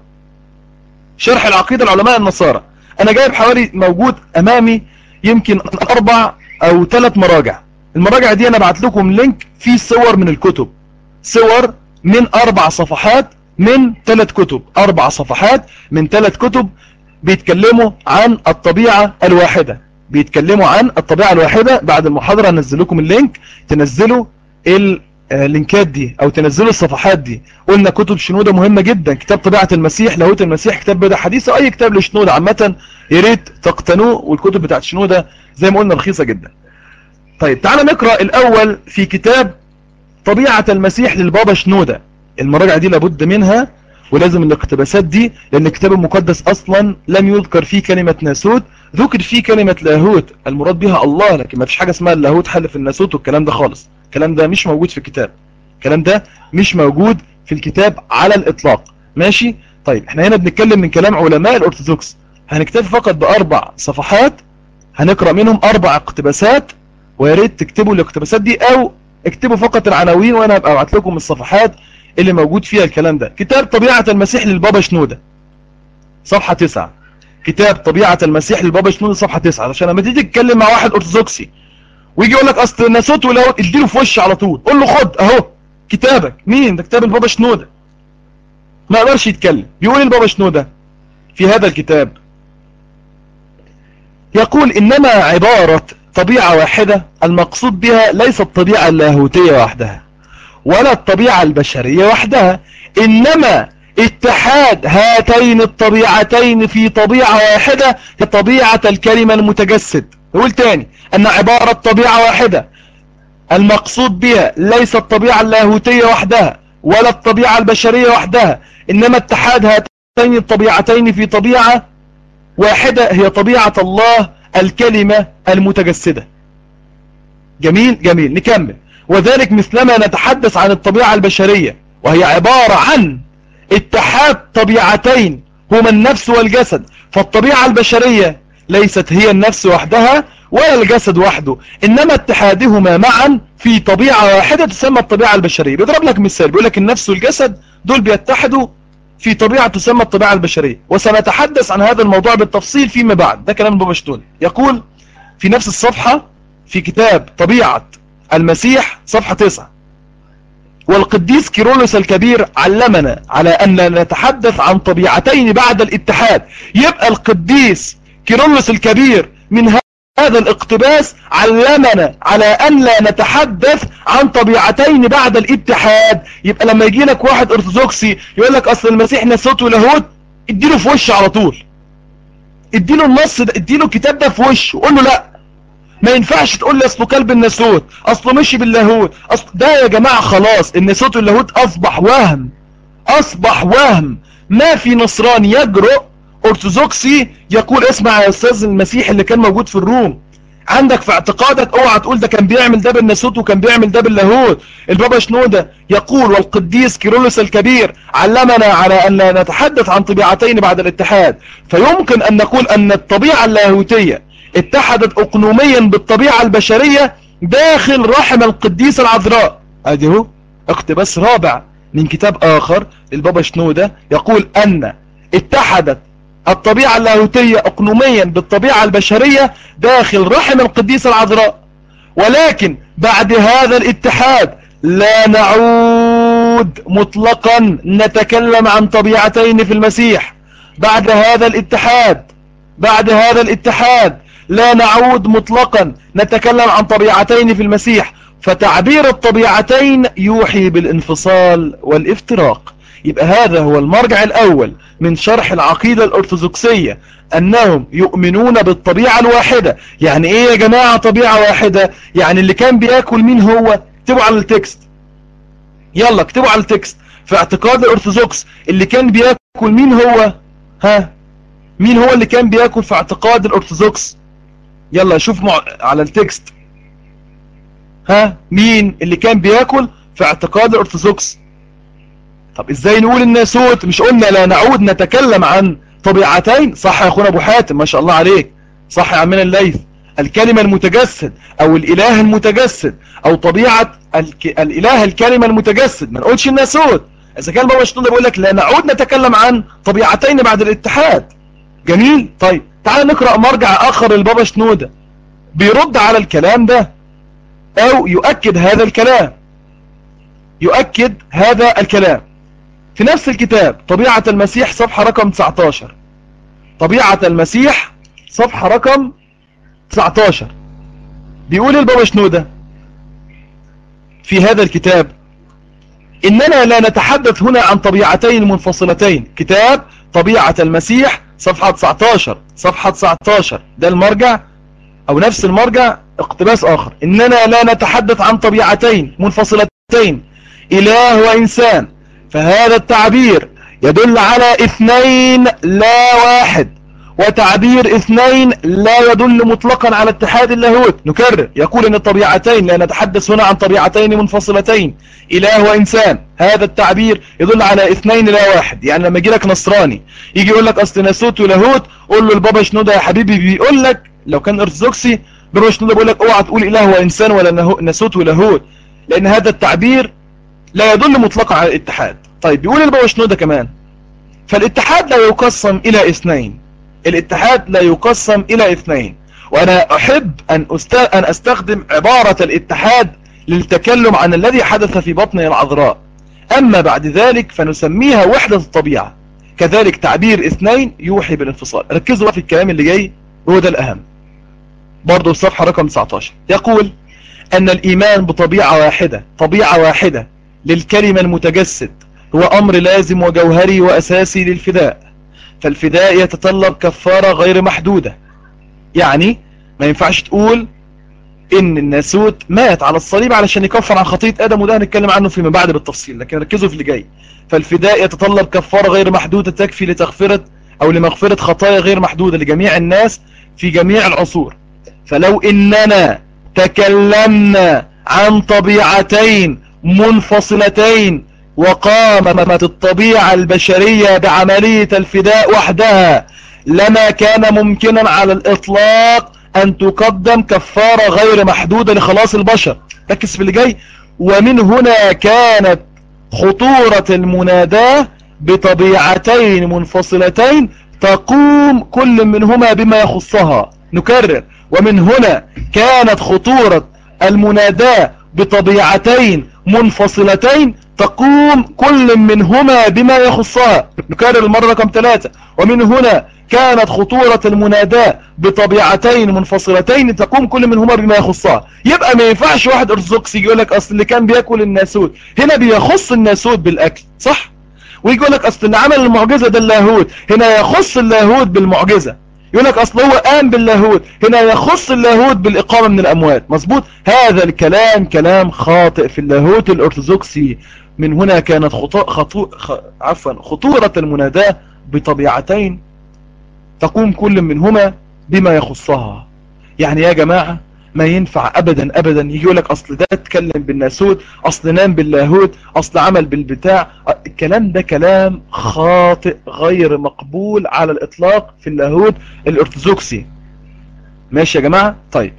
شرح العقيدة العلماء النصارى انا جايب حوالي موجود امامي يمكن اربع او ثلاث مراجع المراجع دي انا بعت لكم لينك فيه صور من الكتب صور من اربع صفحات من ثلاث كتب اربع صفحات من ثلاث كتب بيتكلموا عن الطبيعة الواحدة بيتكلموا عن الطبيعة الواحدة بعد المحاضرة هنزل لكم اللينك تنزلوا اللينكات دي او تنزلوا الصفحات دي قلنا كتب شنودة مهمة جدا كتاب طبيعة المسيح لاهوت المسيح كتاب بدع حديث اي كتاب لشنودة عامة يا ريت تقتنوه والكتب بتاعت شنودة زي ما قلنا رخيصة جدا طيب تعالى نقرأ الاول في كتاب طبيعة المسيح للبابا شنودة المراجع دي لابد منها ولازم الاقتباسات دي لان الكتاب المقدس اصلا لم يذكر فيه كلمة ناسوت ذكر فيه كلمة لاهوت المراد بها الله لكن ما فيش حاجة اسمها اللاهوت حل في الناسوت والكلام ده خالص الكلام ده مش موجود في الكتاب الكلام ده مش موجود في الكتاب على الاطلاق ماشي طيب احنا هنا بنتكلم من كلام علماء الارثوذكس هنكتفي فقط باربع صفحات هنقرأ منهم اربع اقتباسات ويا ريت تكتبوا الاقتباسات دي او اكتبوا فقط العناوين وانا هبقى ابعت لكم الصفحات اللي موجود فيها الكلام ده كتاب طبيعة المسيح للبابا شنودة صفحة 9 كتاب طبيعة المسيح للبابا شنودة صفحة 9 عشان لما تيجي تتكلم مع واحد ارثوذكسي ويجي يقول لك اصل الناسوت ولو اديله في وش على طول قول له خد اهو كتابك مين ده كتاب البابا شنودة ما يقدرش يتكلم بيقول البابا شنودة في هذا الكتاب يقول انما عبارة طبيعة واحدة المقصود بها ليس الطبيعة اللاهوتية وحدها ولا الطبيعة البشرية وحدها إنما اتحاد هاتين الطبيعتين في طبيعة واحدة كطبيعة الكلمة المتجسد نقول تاني أن عبارة طبيعة واحدة المقصود بها ليس الطبيعة اللاهوتية وحدها ولا الطبيعة البشرية وحدها إنما اتحاد هاتين الطبيعتين في طبيعة واحدة هي طبيعة الله الكلمة المتجسدة جميل جميل نكمل وذلك مثلما نتحدث عن الطبيعة البشرية وهي عبارة عن اتحاد طبيعتين هما النفس والجسد فالطبيعة البشرية ليست هي النفس وحدها ولا الجسد وحده إنما اتحادهما معا في طبيعة واحدة تسمى الطبيعة البشرية بيضرب لك مثال بيقول لك النفس والجسد دول بيتحدوا في طبيعة تسمى الطبيعة البشرية وسنتحدث عن هذا الموضوع بالتفصيل فيما بعد ده كلام بابشتون يقول في نفس الصفحة في كتاب طبيعة المسيح صفحة 9 والقديس كيرولوس الكبير علمنا على أن نتحدث عن طبيعتين بعد الاتحاد يبقى القديس كيرولوس الكبير من هذا الاقتباس علمنا على أن لا نتحدث عن طبيعتين بعد الاتحاد يبقى لما يجي لك واحد ارثوذكسي يقول لك أصل المسيح نسوت ولاهوت اديله في وشه على طول اديله النص ده اديله الكتاب ده في وشه قول له لا ما ينفعش تقول لي اصله كلب الناسوت اصله مشي باللاهوت اصل ده يا جماعة خلاص الناسوت واللاهوت اصبح وهم اصبح وهم ما في نصراني يجرؤ ارثوذكسي يقول اسمع يا استاذ المسيح اللي كان موجود في الروم عندك في اعتقادك اوعى تقول ده كان بيعمل ده بالناسوت وكان بيعمل ده باللاهوت البابا شنودة يقول والقديس كيرلس الكبير علمنا على ان لا نتحدث عن طبيعتين بعد الاتحاد فيمكن ان نقول ان الطبيعة اللاهوتية اتحدت اقنوميا بالطبيعة البشرية داخل رحم القديس العذراء ادي هو اقتباس رابع من كتاب اخر للبابا شنودة يقول ان اتحدت الطبيعة اللاهوتية اقنوميا بالطبيعة البشرية داخل رحم القديس العذراء ولكن بعد هذا الاتحاد لا نعود مطلقا نتكلم عن طبيعتين في المسيح بعد هذا الاتحاد بعد هذا الاتحاد لا نعود مطلقا نتكلم عن طبيعتين في المسيح فتعبير الطبيعتين يوحي بالانفصال والافتراق يبقى هذا هو المرجع الأول من شرح العقيدة الأرثوذكسية أنهم يؤمنون بالطبيعة الواحدة يعني إيه يا جماعة طبيعة واحدة يعني اللي كان بيأكل مين هو اكتبوا على التكست يلا اكتبوا على التكست في اعتقاد الأرثوذكس اللي كان بيأكل مين هو ها مين هو اللي كان بيأكل في اعتقاد الأرثوذكس يلا شوف مع... على التكست ها مين اللي كان بيأكل في اعتقاد الأرثوذكس طب ازاي نقول الناسوت مش قلنا لا نعود نتكلم عن طبيعتين صح يا اخونا ابو حاتم ما شاء الله عليك صح يا عمنا الليث الكلمة المتجسد او الاله المتجسد او طبيعة الك... الاله الكلمة المتجسد ما نقولش الناسوت اذا كان بابا شنودة بيقول لك لا نعود نتكلم عن طبيعتين بعد الاتحاد جميل طيب تعال نقرأ مرجع اخر للبابا شنودة بيرد على الكلام ده او يؤكد هذا الكلام يؤكد هذا الكلام في نفس الكتاب طبيعة المسيح صفحة رقم 19 طبيعة المسيح صفحة رقم 19 بيقول البابا شنودة في هذا الكتاب إننا لا نتحدث هنا عن طبيعتين منفصلتين كتاب طبيعة المسيح صفحة 19 صفحة 19 ده المرجع أو نفس المرجع اقتباس آخر إننا لا نتحدث عن طبيعتين منفصلتين إله وإنسان فهذا التعبير يدل على اثنين لا واحد وتعبير اثنين لا يدل مطلقا على اتحاد اللاهوت نكرر يقول ان الطبيعتين لا نتحدث هنا عن طبيعتين منفصلتين اله وانسان هذا التعبير يدل على اثنين لا واحد يعني لما يجي لك نصراني يجي يقول لك اصل ناسوت ولاهوت قول له البابا شنودة يا حبيبي بيقول لك لو كان ارثوذكسي بابا شنودة بيقول لك اوعى تقول اله وانسان ولا ناسوت ولاهوت لان هذا التعبير لا يدل مطلقا على الاتحاد طيب بيقول البابا شنودة كمان فالاتحاد لا يقسم الى اثنين الاتحاد لا يقسم الى اثنين وانا احب ان, أن استخدم عبارة الاتحاد للتكلم عن الذي حدث في بطن العذراء اما بعد ذلك فنسميها وحدة الطبيعة كذلك تعبير اثنين يوحي بالانفصال ركزوا في الكلام اللي جاي هو ده الاهم برضو الصفحة رقم 19 يقول ان الايمان بطبيعة واحدة طبيعة واحدة للكلمة المتجسد هو امر لازم وجوهري واساسي للفداء فالفداء يتطلب كفارة غير محدودة يعني ما ينفعش تقول ان الناسوت مات على الصليب علشان يكفر عن خطية ادم وده هنتكلم عنه فيما بعد بالتفصيل لكن ركزوا في اللي جاي فالفداء يتطلب كفارة غير محدودة تكفي لتغفرة او لمغفرة خطايا غير محدودة لجميع الناس في جميع العصور فلو اننا تكلمنا عن طبيعتين منفصلتين وقامت الطبيعة البشرية بعملية الفداء وحدها لما كان ممكنا على الإطلاق أن تقدم كفارة غير محدودة لخلاص البشر ركز في اللي جاي ومن هنا كانت خطورة المناداة بطبيعتين منفصلتين تقوم كل منهما بما يخصها نكرر ومن هنا كانت خطورة المناداة بطبيعتين منفصلتين تقوم كل منهما بما يخصها نكرر المرة رقم ثلاثة ومن هنا كانت خطورة المناداة بطبيعتين منفصلتين تقوم كل منهما بما يخصها يبقى ما ينفعش واحد ارثوذكسي يقول لك اصل اللي كان بياكل الناسوت هنا بيخص الناسوت بالاكل صح ويقول لك اصل اللي عمل المعجزة ده اللاهوت هنا يخص اللاهوت بالمعجزة يقول لك اصل هو قام باللاهوت هنا يخص اللاهوت بالاقامة من الاموات مظبوط هذا الكلام كلام خاطئ في اللاهوت الارثوذكسي من هنا كانت خطو... خطو... خ... عفوا خطورة المناداة بطبيعتين تقوم كل منهما بما يخصها يعني يا جماعة ما ينفع ابدا ابدا يجي يقول لك اصل ده اتكلم بالناسوت اصل نام باللاهوت اصل عمل بالبتاع الكلام ده كلام خاطئ غير مقبول على الاطلاق في اللاهوت الارثوذكسي ماشي يا جماعة طيب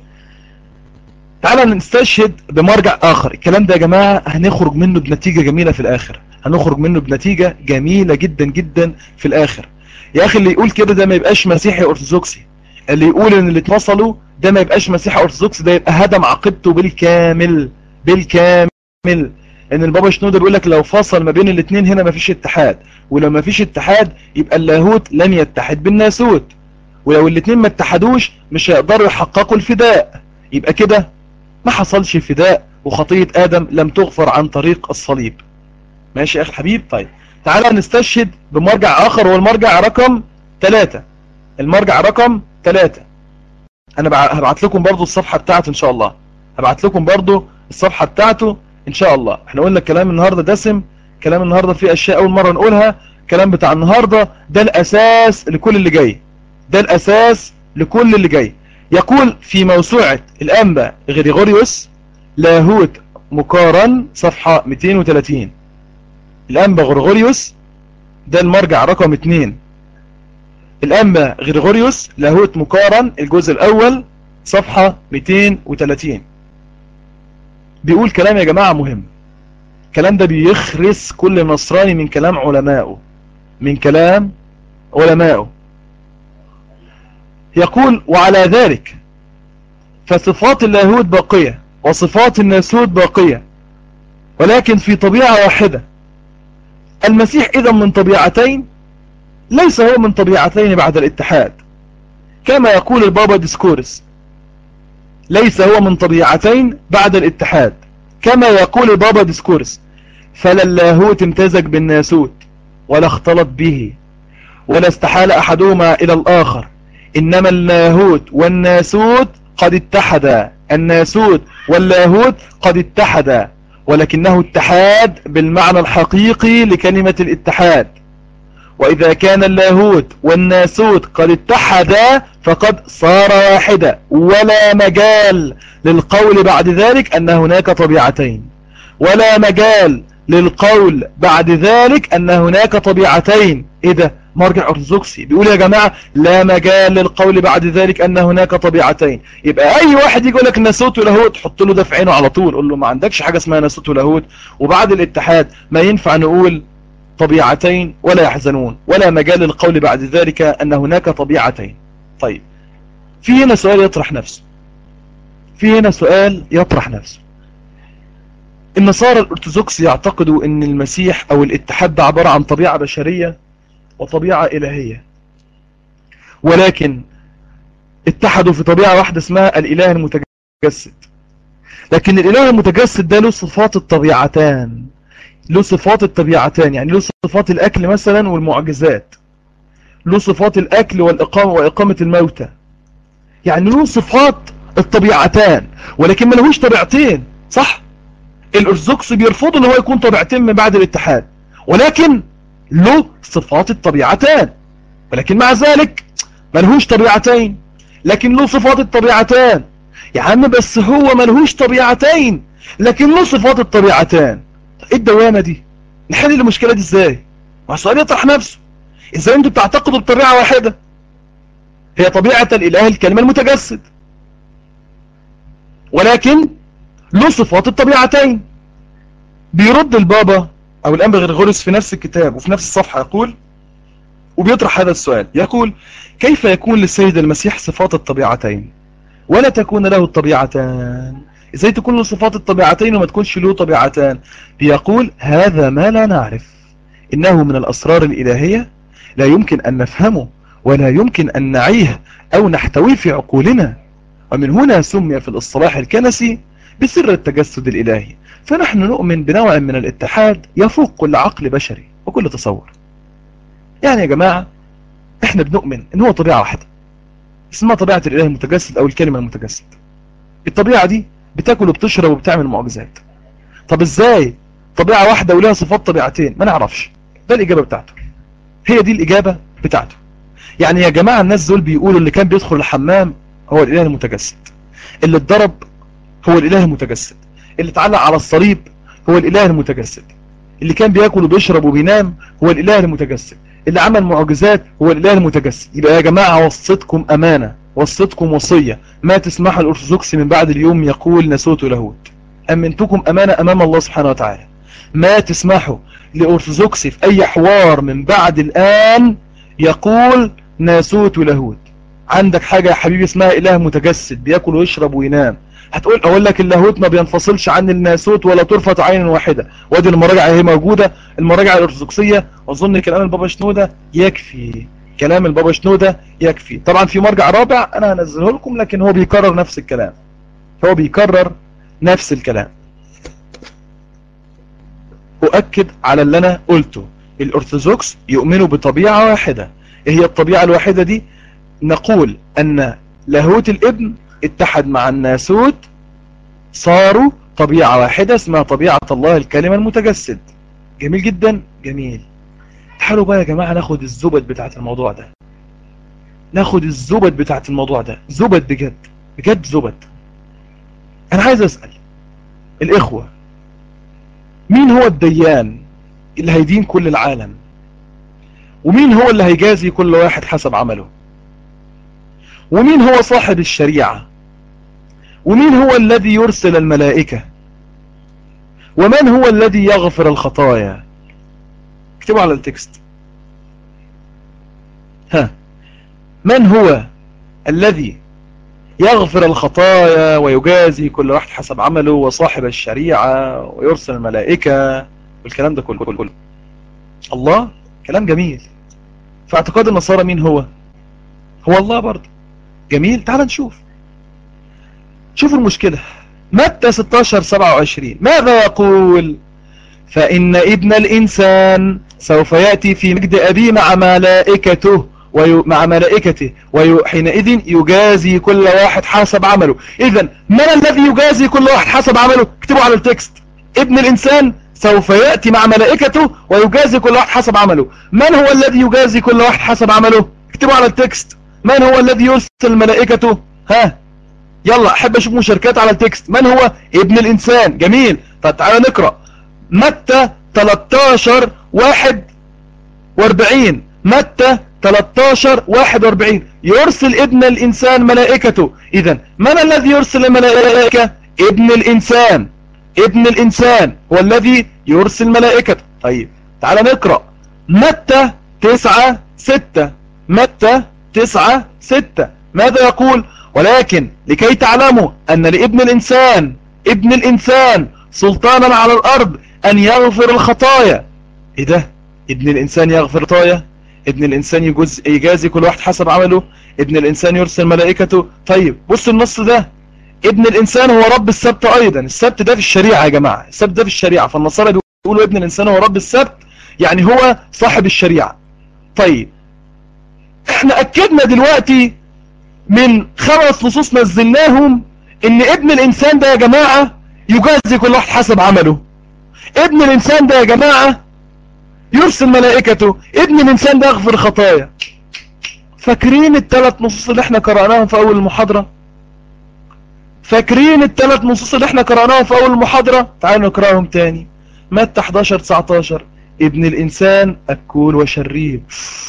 تعالى نستشهد بمرجع اخر الكلام ده يا جماعة هنخرج منه بنتيجة جميلة في الاخر هنخرج منه بنتيجة جميلة جدا جدا في الاخر يا اخي اللي يقول كده ده ما يبقاش مسيحي ارثوذكسي اللي يقول ان اللي اتوصلوا ده ما يبقاش مسيحي ارثوذكسي ده يبقى هدم عقيدته بالكامل بالكامل ان البابا شنودر بيقول لك لو فصل ما بين الاثنين هنا ما فيش اتحاد ولو ما فيش اتحاد يبقى اللاهوت لن يتحد بالناسوت ولو الاثنين ما اتحدوش مش هيقدروا يحققوا الفداء يبقى كده ما حصلش فداء وخطية آدم لم تغفر عن طريق الصليب ماشي يا أخي الحبيب طيب تعالى نستشهد بمرجع آخر هو المرجع رقم 3 المرجع رقم 3 أنا هبعت لكم برضو الصفحة بتاعته إن شاء الله هبعت لكم برضو الصفحة بتاعته إن شاء الله احنا قلنا الكلام النهاردة دسم كلام النهاردة فيه أشياء أول مرة نقولها كلام بتاع النهاردة ده الأساس لكل اللي جاي ده الأساس لكل اللي جاي يقول في موسوعة الأنبا غريغوريوس لاهوت مقارن صفحة 230 الأنبا غريغوريوس ده المرجع رقم 2 الأنبا غريغوريوس لاهوت مقارن الجزء الأول صفحة 230 بيقول كلام يا جماعة مهم الكلام ده بيخرس كل نصراني من كلام علمائه من كلام علمائه يقول وعلى ذلك فصفات اللاهوت باقية وصفات الناسوت باقية ولكن في طبيعة واحدة المسيح إذا من طبيعتين ليس هو من طبيعتين بعد الاتحاد كما يقول البابا ديسكورس ليس هو من طبيعتين بعد الاتحاد كما يقول بابا ديسكورس فلا اللاهوت امتزج بالناسوت ولا اختلط به ولا استحال أحدهما إلى الآخر إنما اللاهوت والناسوت قد اتحدا الناسوت واللاهوت قد اتحدا ولكنه اتحاد بالمعنى الحقيقي لكلمة الاتحاد وإذا كان اللاهوت والناسوت قد اتحدا فقد صار واحدا ولا مجال للقول بعد ذلك أن هناك طبيعتين ولا مجال للقول بعد ذلك أن هناك طبيعتين إيه ده مرجع أرثوذكسي بيقول يا جماعة لا مجال للقول بعد ذلك أن هناك طبيعتين يبقى أي واحد يقول لك ناسوت ولاهوت حط له ده في عينه على طول قول له ما عندكش حاجة اسمها ناسوت ولاهوت وبعد الاتحاد ما ينفع نقول طبيعتين ولا يحزنون ولا مجال للقول بعد ذلك أن هناك طبيعتين طيب في هنا سؤال يطرح نفسه في هنا سؤال يطرح نفسه النصارى الارثوذكس يعتقدوا ان المسيح او الاتحاد ده عبارة عن طبيعة بشرية وطبيعة الهية ولكن اتحدوا في طبيعة واحدة اسمها الاله المتجسد لكن الاله المتجسد ده له صفات الطبيعتان له صفات الطبيعتان يعني له صفات الاكل مثلا والمعجزات له صفات الاكل والاقامة واقامة الموتى يعني له صفات الطبيعتان ولكن ما لهوش طبيعتين صح الارثوذكس بيرفضوا ان هو يكون طبيعتين من بعد الاتحاد ولكن له صفات الطبيعتان ولكن مع ذلك ملهوش طبيعتين لكن له صفات الطبيعتان يا عم بس هو ملهوش طبيعتين لكن له صفات الطبيعتان ايه الدوامة دي نحل المشكلة دي ازاي ما السؤال يطرح نفسه ازاي انتوا بتعتقدوا بطبيعة واحدة هي طبيعة الاله الكلمة المتجسد ولكن له صفات الطبيعتين بيرد البابا او الانبا غريغوريوس في نفس الكتاب وفي نفس الصفحة يقول وبيطرح هذا السؤال يقول كيف يكون للسيد المسيح صفات الطبيعتين ولا تكون له الطبيعتان ازاي تكون له صفات الطبيعتين وما تكونش له طبيعتان بيقول هذا ما لا نعرف انه من الاسرار الالهية لا يمكن ان نفهمه ولا يمكن ان نعيه او نحتويه في عقولنا ومن هنا سمي في الاصطلاح الكنسي بسر التجسد الالهي فنحن نؤمن بنوع من الاتحاد يفوق كل عقل بشري وكل تصور يعني يا جماعة احنا بنؤمن ان هو طبيعة واحدة اسمها طبيعة الاله المتجسد او الكلمة المتجسد الطبيعة دي بتاكل وبتشرب وبتعمل معجزات طب ازاي طبيعة واحدة ولها صفات طبيعتين ما نعرفش ده الاجابة بتاعته هي دي الاجابة بتاعته يعني يا جماعة الناس دول بيقولوا اللي كان بيدخل الحمام هو الاله المتجسد اللي اتضرب هو الاله المتجسد اللي اتعلق على الصليب هو الاله المتجسد اللي كان بياكل وبيشرب وبينام هو الاله المتجسد اللي عمل معجزات هو الاله المتجسد يبقى يا جماعة وصيتكم امانة وصيتكم وصية ما تسمح الارثوذكس من بعد اليوم يقول نسوت لاهوت امنتكم امانة امام الله سبحانه وتعالى ما تسمحوا لارثوذكس في اي حوار من بعد الان يقول ناسوت لاهوت عندك حاجة يا حبيبي اسمها اله متجسد بياكل ويشرب وينام هتقول اقول لك اللاهوت ما بينفصلش عن الناسوت ولا طرفة عين واحدة وادي المراجع اهي موجودة المراجع الارثوذكسية واظن كلام البابا شنودة يكفي كلام البابا شنودة يكفي طبعا في مرجع رابع انا هنزله لكم لكن هو بيكرر نفس الكلام هو بيكرر نفس الكلام اؤكد على اللي انا قلته الارثوذكس يؤمنوا بطبيعة واحدة ايه هي الطبيعة الواحدة دي نقول ان لاهوت الابن اتحد مع الناسوت صاروا طبيعة واحدة اسمها طبيعة الله الكلمة المتجسد جميل جدا جميل تعالوا بقى يا جماعة ناخد الزبد بتاعت الموضوع ده ناخد الزبد بتاعت الموضوع ده زبد بجد بجد زبد انا عايز اسأل الاخوة مين هو الديان اللي هيدين كل العالم ومين هو اللي هيجازي كل واحد حسب عمله ومين هو صاحب الشريعة ومين هو الذي يرسل الملائكة ومن هو الذي يغفر الخطايا اكتبوا على التكست ها من هو الذي يغفر الخطايا ويجازي كل واحد حسب عمله وصاحب الشريعة ويرسل الملائكة والكلام ده كله كله الله كلام جميل في اعتقاد النصارى مين هو هو الله برضه جميل تعال نشوف شوفوا المشكلة متى 16 27 ماذا يقول فإن ابن الإنسان سوف يأتي في مجد أبيه مع ملائكته مع ملائكته وحينئذ يجازي كل واحد حسب عمله إذا من الذي يجازي كل واحد حسب عمله اكتبوا على التكست ابن الإنسان سوف يأتي مع ملائكته ويجازي كل واحد حسب عمله من هو الذي يجازي كل واحد حسب عمله اكتبوا على التكست من هو الذي يرسل ملائكته ها يلا احب اشوف مشاركات على التكست من هو ابن الانسان جميل طب تعالى نقرأ متى 13 41 متى 13 41 يرسل ابن الإنسان ملائكته إذا من الذي يرسل الملائكة ابن الإنسان ابن الإنسان هو الذي يرسل ملائكته طيب تعال نقرأ متى 9 6 متى 9 6 ماذا يقول ولكن لكي تعلموا أن لابن الإنسان ابن الإنسان سلطانا على الأرض أن يغفر الخطايا إيه ده ابن الإنسان يغفر الخطايا ابن الإنسان يجوز يجازي كل واحد حسب عمله ابن الإنسان يرسل ملائكته طيب بص النص ده ابن الإنسان هو رب السبت أيضا السبت ده في الشريعة يا جماعة السبت ده في الشريعة فالنصارى بيقولوا ابن الإنسان هو رب السبت يعني هو صاحب الشريعة طيب احنا أكدنا دلوقتي من خمس نصوص نزلناهم ان ابن الإنسان ده يا جماعة يجازي كل واحد حسب عمله ابن الإنسان ده يا جماعة يرسل ملائكته ابن الإنسان ده يغفر خطايا فاكرين الثلاث نصوص اللي احنا قرأناهم في أول المحاضرة فاكرين الثلاث نصوص اللي احنا قرأناهم في أول المحاضرة تعالوا نقرأهم تاني متى 11 19 ابن الإنسان أكول وشريب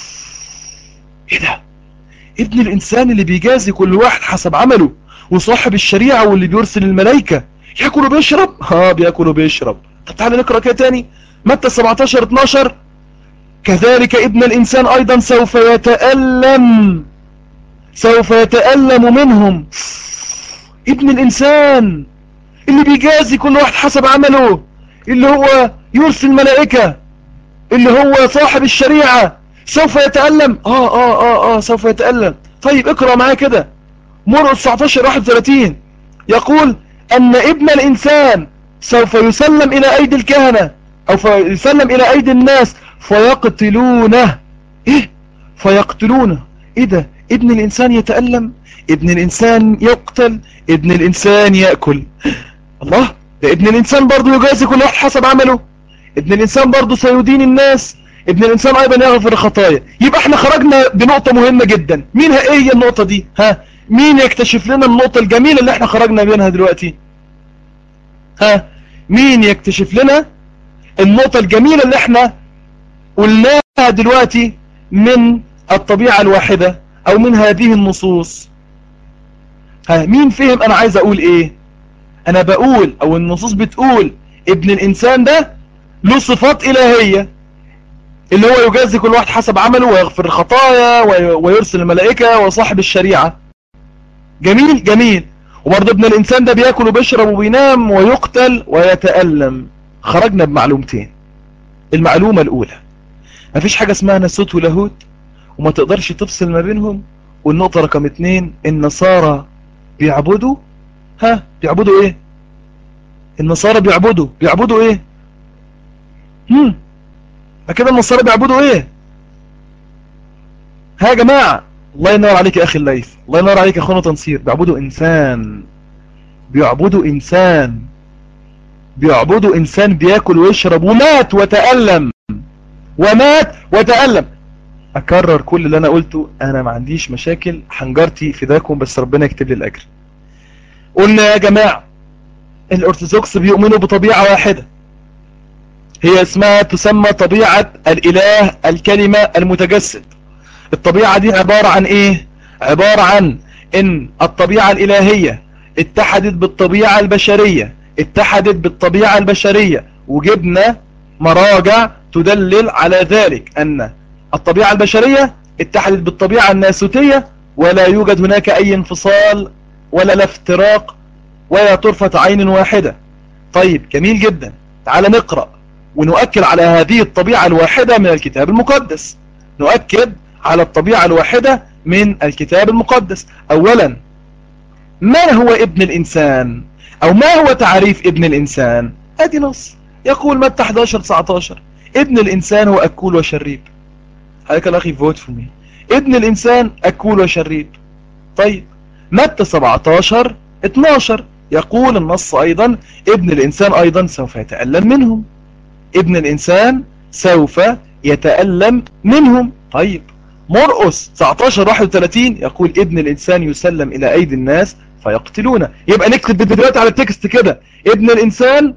ايه ده ابن الإنسان اللي بيجازي كل واحد حسب عمله وصاحب الشريعة واللي بيرسل الملائكة ياكل وبيشرب ها بياكل وبيشرب طب تعالى نقرأ كده تاني متى 17 12 كذلك ابن الإنسان أيضا سوف يتألم سوف يتألم منهم ابن الإنسان اللي بيجازي كل واحد حسب عمله اللي هو يرسل ملائكة اللي هو صاحب الشريعة سوف يتألم آه آه آه آه سوف يتألم طيب اقرأ معايا كده مرقس 19 31 يقول أن ابن الإنسان سوف يسلم إلى أيدي الكهنة أو يسلم إلى أيدي الناس فيقتلونه إيه فيقتلونه إيه ده ابن الإنسان يتألم ابن الإنسان يقتل ابن الإنسان يأكل الله ده ابن الإنسان برضو يجازي كل واحد حسب عمله ابن الإنسان برضو سيدين الناس ابن الإنسان أيضا يغفر الخطايا يبقى احنا خرجنا بنقطة مهمة جدا مين ايه هي النقطة دي ها مين يكتشف لنا النقطة الجميلة اللي احنا خرجنا منها دلوقتي ها مين يكتشف لنا النقطة الجميلة اللي احنا قلناها دلوقتي من الطبيعة الواحدة او من هذه النصوص ها مين فهم انا عايز اقول ايه انا بقول او النصوص بتقول ابن الانسان ده له صفات الهية اللي هو يجازي كل واحد حسب عمله ويغفر الخطايا ويرسل الملائكة وصاحب الشريعة جميل جميل وبرضه ابن الانسان ده بياكل وبيشرب وبينام ويقتل ويتألم خرجنا بمعلومتين المعلومة الاولى مفيش حاجة اسمها نسوت ولاهوت وما تقدرش تفصل ما بينهم والنقطة رقم اتنين النصارى بيعبدوا ها بيعبدوا ايه النصارى بيعبدوا بيعبدوا ايه هم كده النصارى بيعبدوا ايه ها يا جماعة الله ينور عليك يا اخي الليث الله ينور عليك يا اخونا تنصير بيعبدوا انسان بيعبدوا انسان بيعبدوا انسان بياكل ويشرب ومات وتألم ومات وتألم اكرر كل اللي انا قلته انا ما عنديش مشاكل حنجرتي فداكم بس ربنا يكتب لي الاجر قلنا يا جماعة الارثوذكس بيؤمنوا بطبيعة واحدة هي اسمها تسمى طبيعة الاله الكلمة المتجسد الطبيعة دي عبارة عن ايه عبارة عن ان الطبيعة الالهية اتحدت بالطبيعة البشرية اتحدت بالطبيعة البشرية وجبنا مراجع تدلل على ذلك ان الطبيعة البشرية اتحدت بالطبيعة الناسوتية ولا يوجد هناك اي انفصال ولا لا افتراق ولا طرفة عين واحدة طيب جميل جدا تعال نقرأ ونؤكد على هذه الطبيعة الواحدة من الكتاب المقدس نؤكد على الطبيعة الواحدة من الكتاب المقدس اولا ما هو ابن الإنسان أو ما هو تعريف ابن الإنسان ادي نص يقول متى 11 19 ابن الإنسان هو أكول وشريب هيك الأخي فوت في مين ابن الإنسان أكول وشريب طيب متى 17 12 يقول النص أيضا ابن الإنسان أيضا سوف يتألم منهم ابن الإنسان سوف يتألم منهم طيب مرقس 19 31 يقول ابن الإنسان يسلم إلى أيدي الناس فيقتلونه يبقى نكتب دلوقتي على التكست كده ابن الإنسان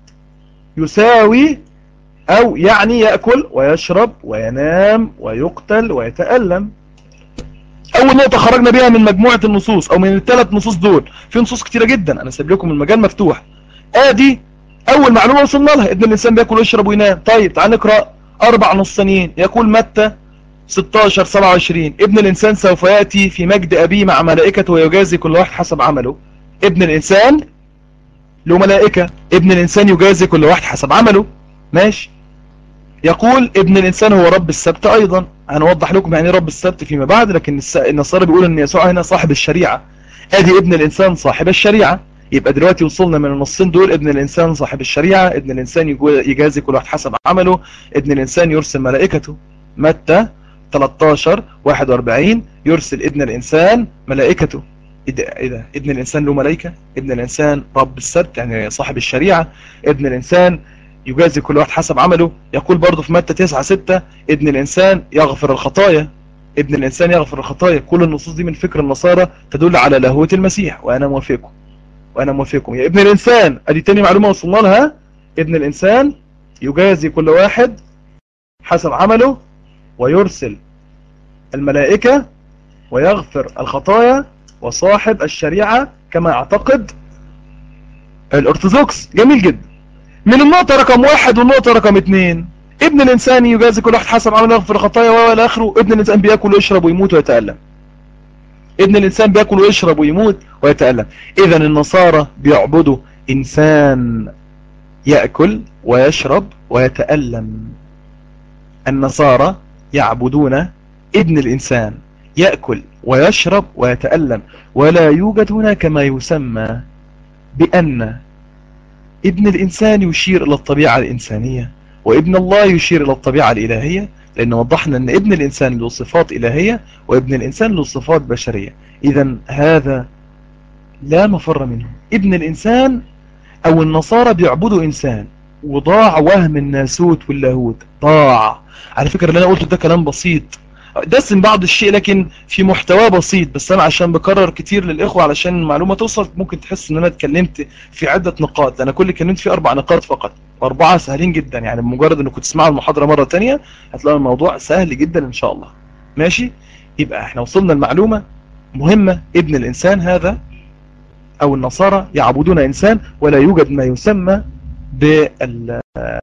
يساوي أو يعني يأكل ويشرب وينام ويقتل ويتألم أول نقطة خرجنا بيها من مجموعة النصوص أو من الثلاث نصوص دول في نصوص كتيرة جدا أنا سيب لكم المجال مفتوح آدي أول معلومة وصلنا لها ابن الإنسان بيأكل ويشرب وينام طيب تعال نقرأ أربع نص ثانيين يقول متى 16 27 ابن الإنسان سوف يأتي في مجد أبيه مع ملائكته ويجازي كل واحد حسب عمله ابن الإنسان له ملائكة ابن الإنسان يجازي كل واحد حسب عمله ماشي يقول ابن الإنسان هو رب السبت أيضا هنوضح لكم يعني رب السبت فيما بعد لكن النصارى بيقول أن يسوع هنا صاحب الشريعة ادي ابن الإنسان صاحب الشريعة يبقى دلوقتي وصلنا من النصين دول ابن الإنسان صاحب الشريعة ابن الإنسان يجازي كل واحد حسب عمله ابن الإنسان يرسل ملائكته متى 13 41 يرسل ابن الإنسان ملائكته ايه ده, إيه ده ابن الإنسان له ملائكة ابن الإنسان رب السبت يعني صاحب الشريعة ابن الإنسان يجازي كل واحد حسب عمله يقول برضه في متى 9 6 ابن الإنسان يغفر الخطايا ابن الإنسان يغفر الخطايا كل النصوص دي من فكر النصارى تدل على لاهوت المسيح وأنا موافقكم وأنا موافقكم يا ابن الإنسان ادي تاني معلومة وصلنا لها ابن الإنسان يجازي كل واحد حسب عمله ويرسل الملائكة ويغفر الخطايا وصاحب الشريعة كما اعتقد الارثوذكس جميل جدا من النقطة رقم واحد والنقطة رقم اتنين ابن الانسان يجازي كل واحد حسب عمله يغفر الخطايا والى اخره ابن الانسان بياكل ويشرب ويموت ويتألم ابن الانسان بياكل ويشرب ويموت ويتألم اذا النصارى بيعبدوا انسان يأكل ويشرب ويتألم النصارى يعبدون ابن الإنسان يأكل ويشرب ويتألم ولا يوجد هناك ما يسمى بأن ابن الإنسان يشير إلى الطبيعة الإنسانية وابن الله يشير إلى الطبيعة الإلهية لأن وضحنا أن ابن الإنسان له صفات إلهية وابن الإنسان له صفات بشرية إذا هذا لا مفر منه ابن الإنسان أو النصارى بيعبدوا إنسان وضاع وهم الناسوت واللاهوت ضاع على فكرة اللي أنا قلته ده كلام بسيط دسم بعض الشيء لكن في محتوى بسيط بس انا عشان بكرر كتير للاخوة علشان المعلومة توصل ممكن تحس ان انا اتكلمت في عدة نقاط انا كل اتكلمت في اربع نقاط فقط واربعة سهلين جدا يعني بمجرد انكم تسمعوا المحاضرة مرة تانية هتلاقوا الموضوع سهل جدا ان شاء الله ماشي يبقى احنا وصلنا المعلومة مهمة ابن الانسان هذا او النصارى يعبدون انسان ولا يوجد ما يسمى بال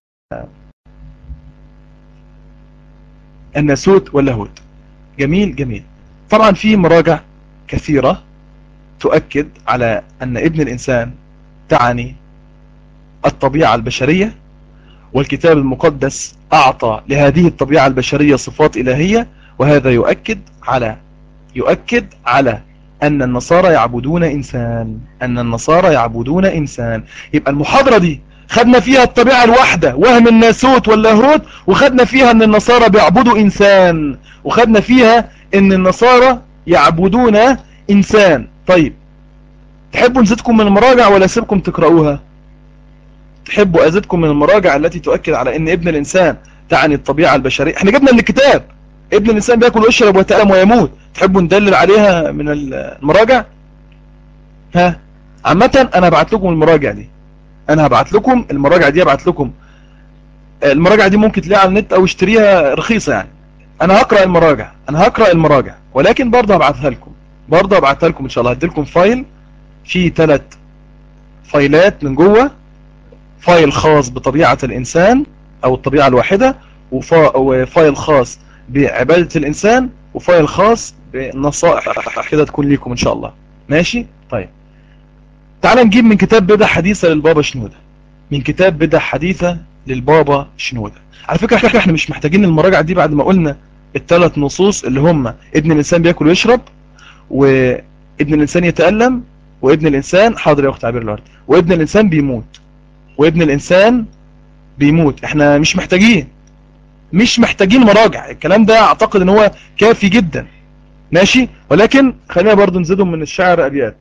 الناسوت واللاهوت جميل جميل طبعا في مراجع كثيرة تؤكد على أن ابن الإنسان تعني الطبيعة البشرية والكتاب المقدس أعطى لهذه الطبيعة البشرية صفات إلهية وهذا يؤكد على يؤكد على أن النصارى يعبدون إنسان أن النصارى يعبدون إنسان يبقى المحاضرة دي خدنا فيها الطبيعة الواحدة وهم الناسوت واللاهوت وخدنا فيها ان النصارى بيعبدوا انسان وخدنا فيها ان النصارى يعبدون انسان طيب تحبوا نزيدكم من المراجع ولا اسيبكم تقرأوها تحبوا ازيدكم من المراجع التي تؤكد على ان ابن الانسان تعني الطبيعة البشرية احنا جبنا من الكتاب ابن الانسان بياكل ويشرب ويتألم ويموت تحبوا ندلل عليها من المراجع ها عامة انا بعت لكم المراجع دي انا هبعت لكم المراجع دي هبعت لكم المراجع دي ممكن تلاقيها على النت او اشتريها رخيصة يعني انا هقرأ المراجع انا هقرأ المراجع ولكن برضه هبعتها لكم برضه هبعتها لكم ان شاء الله هدي لكم فايل فيه ثلاث فايلات من جوه فايل خاص بطبيعة الانسان او الطبيعة الواحدة وفايل خاص بعبادة الانسان وفايل خاص بنصائح كده تكون ليكم ان شاء الله ماشي طيب تعال نجيب من كتاب بدع حديثة للبابا شنودة من كتاب بدع حديثة للبابا شنودة على فكرة احنا مش محتاجين المراجع دي بعد ما قلنا الثلاث نصوص اللي هم ابن الانسان بياكل ويشرب وابن الانسان يتألم وابن الانسان حاضر يا اخت عبير الارض وابن الانسان بيموت وابن الانسان بيموت احنا مش محتاجين مش محتاجين مراجع الكلام ده اعتقد ان هو كافي جدا ماشي ولكن خلينا برضو نزيدهم من الشعر ابيات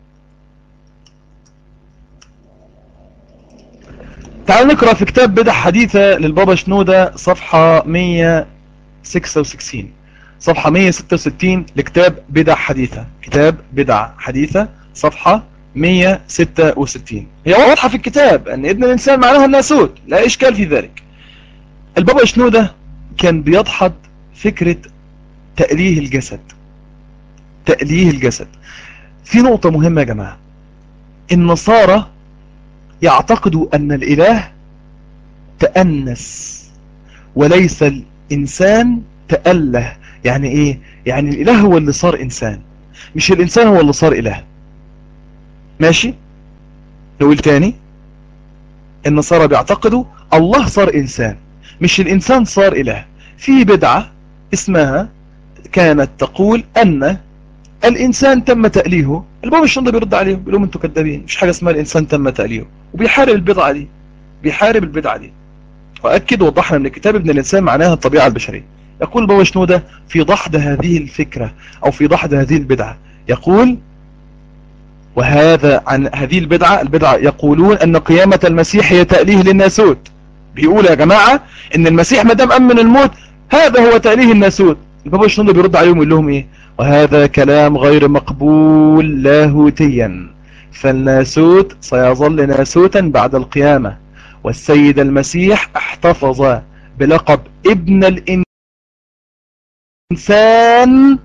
تعال نقرأ في كتاب بدع حديثة للبابا شنودة صفحة 166 صفحة 166 لكتاب بدع حديثة كتاب بدع حديثة صفحة 166 هي واضحة في الكتاب أن ابن الإنسان معناها الناسوت لا إشكال في ذلك البابا شنودة كان بيضحض فكرة تأليه الجسد تأليه الجسد في نقطة مهمة يا جماعة النصارى يعتقدوا أن الإله تأنس وليس الإنسان تأله يعني إيه؟ يعني الإله هو اللي صار إنسان مش الإنسان هو اللي صار إله ماشي؟ نقول تاني النصارى بيعتقدوا الله صار إنسان مش الإنسان صار إله في بدعة اسمها كانت تقول أن الإنسان تم تأليهه البابا الشنطة بيرد عليهم بيقول لهم انتوا كذابين مش حاجة اسمها الإنسان تم تأليهه وبيحارب البدعة دي بيحارب البدعة دي وأكد وضحنا من الكتاب ابن الإنسان معناها الطبيعة البشرية يقول بابا شنودة في ضحد هذه الفكرة أو في ضحد هذه البدعة يقول وهذا عن هذه البدعة البدعة يقولون أن قيامة المسيح هي تأليه للناسوت بيقول يا جماعة أن المسيح ما دام أمن الموت هذا هو تأليه الناسوت البابا شنودة بيرد عليهم ويقول لهم إيه وهذا كلام غير مقبول لاهوتيا فالناسوت سيظل ناسوتا بعد القيامة والسيد المسيح احتفظ بلقب ابن الإنسان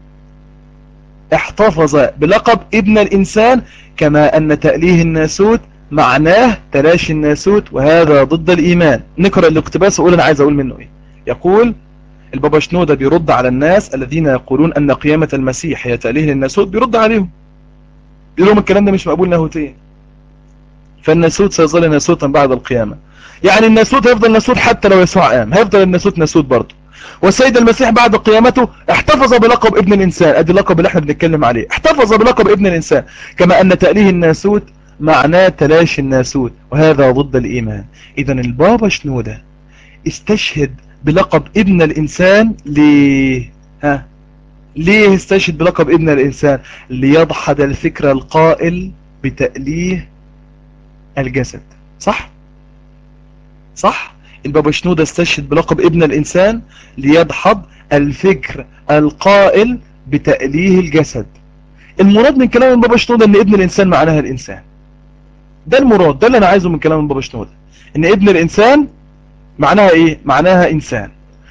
احتفظ بلقب ابن الإنسان كما أن تأليه الناسوت معناه تلاشي الناسوت وهذا ضد الإيمان نقرأ الاقتباس وقول أنا عايز أقول منه إيه يقول البابا شنودة بيرد على الناس الذين يقولون أن قيامة المسيح هي تأليه للناسوت بيرد عليهم بيقول لهم الكلام ده مش مقبول لاهوتيا فالناسوت سيظل ناسوتا بعد القيامة يعني الناسوت هيفضل ناسوت حتى لو يسوع قام هيفضل الناسوت ناسوت برضه والسيد المسيح بعد قيامته احتفظ بلقب ابن الإنسان ادي اللقب اللي احنا بنتكلم عليه احتفظ بلقب ابن الإنسان كما أن تأليه الناسوت معناه تلاشي الناسوت وهذا ضد الإيمان إذا البابا شنودة استشهد بلقب ابن الإنسان ليه ها ليه استشهد بلقب ابن الإنسان ليضحد الفكرة القائل بتأليه الجسد صح صح البابا شنودة استشهد بلقب ابن الإنسان ليدحض الفكر القائل بتأليه الجسد المراد من كلام البابا شنودة ان ابن الإنسان معناها الإنسان ده المراد ده اللي أنا عايزه من كلام البابا شنودة ان ابن الإنسان معناها ايه معناها انسان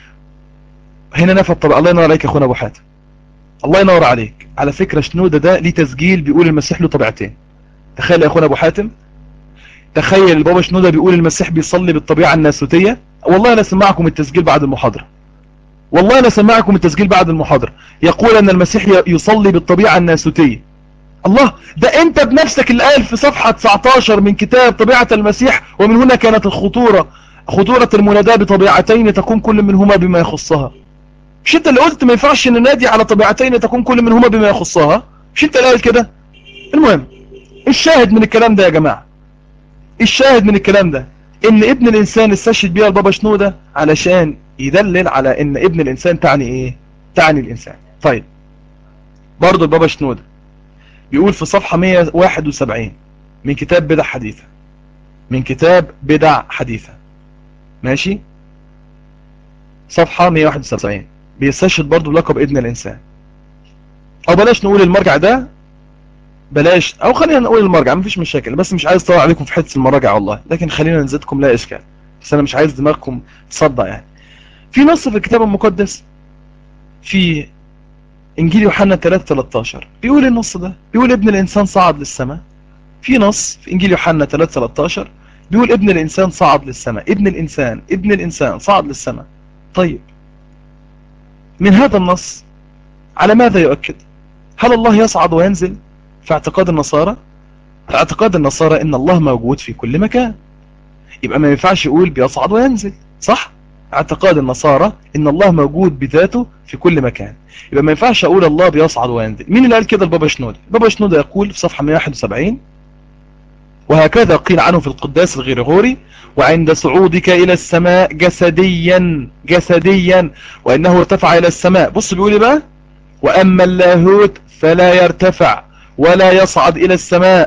هنا نفى الطبع الله ينور عليك يا اخونا ابو حاتم الله ينور عليك على فكرة شنودة ده ليه تسجيل بيقول المسيح له طبيعتين تخيل يا اخونا ابو حاتم تخيل البابا شنودة بيقول المسيح بيصلي بالطبيعة الناسوتية والله انا سمعكم التسجيل بعد المحاضرة والله انا سمعكم التسجيل بعد المحاضرة يقول ان المسيح يصلي بالطبيعة الناسوتية الله ده انت بنفسك اللي قال في صفحة 19 من كتاب طبيعة المسيح ومن هنا كانت الخطورة خطورة المناداة بطبيعتين تكون كل منهما بما يخصها مش انت اللي قلت ما ينفعش ننادي على طبيعتين تكون كل منهما بما يخصها مش انت اللي قال كده المهم الشاهد من الكلام ده يا جماعة الشاهد من الكلام ده ان ابن الانسان استشهد بيها البابا شنودة علشان يدلل على ان ابن الانسان تعني ايه تعني الانسان طيب برضو البابا شنودة بيقول في صفحة 171 من كتاب بدع حديثة من كتاب بدع حديثة ماشي صفحة 171 بيستشهد برضو بلقب ابن الإنسان أو بلاش نقول المرجع ده بلاش أو خلينا نقول المرجع مفيش مشاكل بس مش عايز طبعا عليكم في حتة المراجع والله لكن خلينا نزيدكم لا إشكال بس أنا مش عايز دماغكم تصدع يعني في نص في الكتاب المقدس في إنجيل يوحنا 3 13 بيقول النص ده بيقول ابن الإنسان صعد للسماء في نص في إنجيل يوحنا 3 13 بيقول ابن الإنسان صعد للسماء ابن الإنسان ابن الإنسان صعد للسماء طيب من هذا النص على ماذا يؤكد هل الله يصعد وينزل في اعتقاد النصارى في اعتقاد النصارى ان الله موجود في كل مكان يبقى ما ينفعش يقول بيصعد وينزل صح اعتقاد النصارى ان الله موجود بذاته في كل مكان يبقى ما ينفعش اقول الله بيصعد وينزل مين اللي قال كده البابا شنودة البابا شنودة يقول في صفحة 171 وهكذا قيل عنه في القداس الغريغوري وعند صعودك إلى السماء جسديا جسديا وإنه ارتفع إلى السماء بص بيقول بقى وأما اللاهوت فلا يرتفع ولا يصعد إلى السماء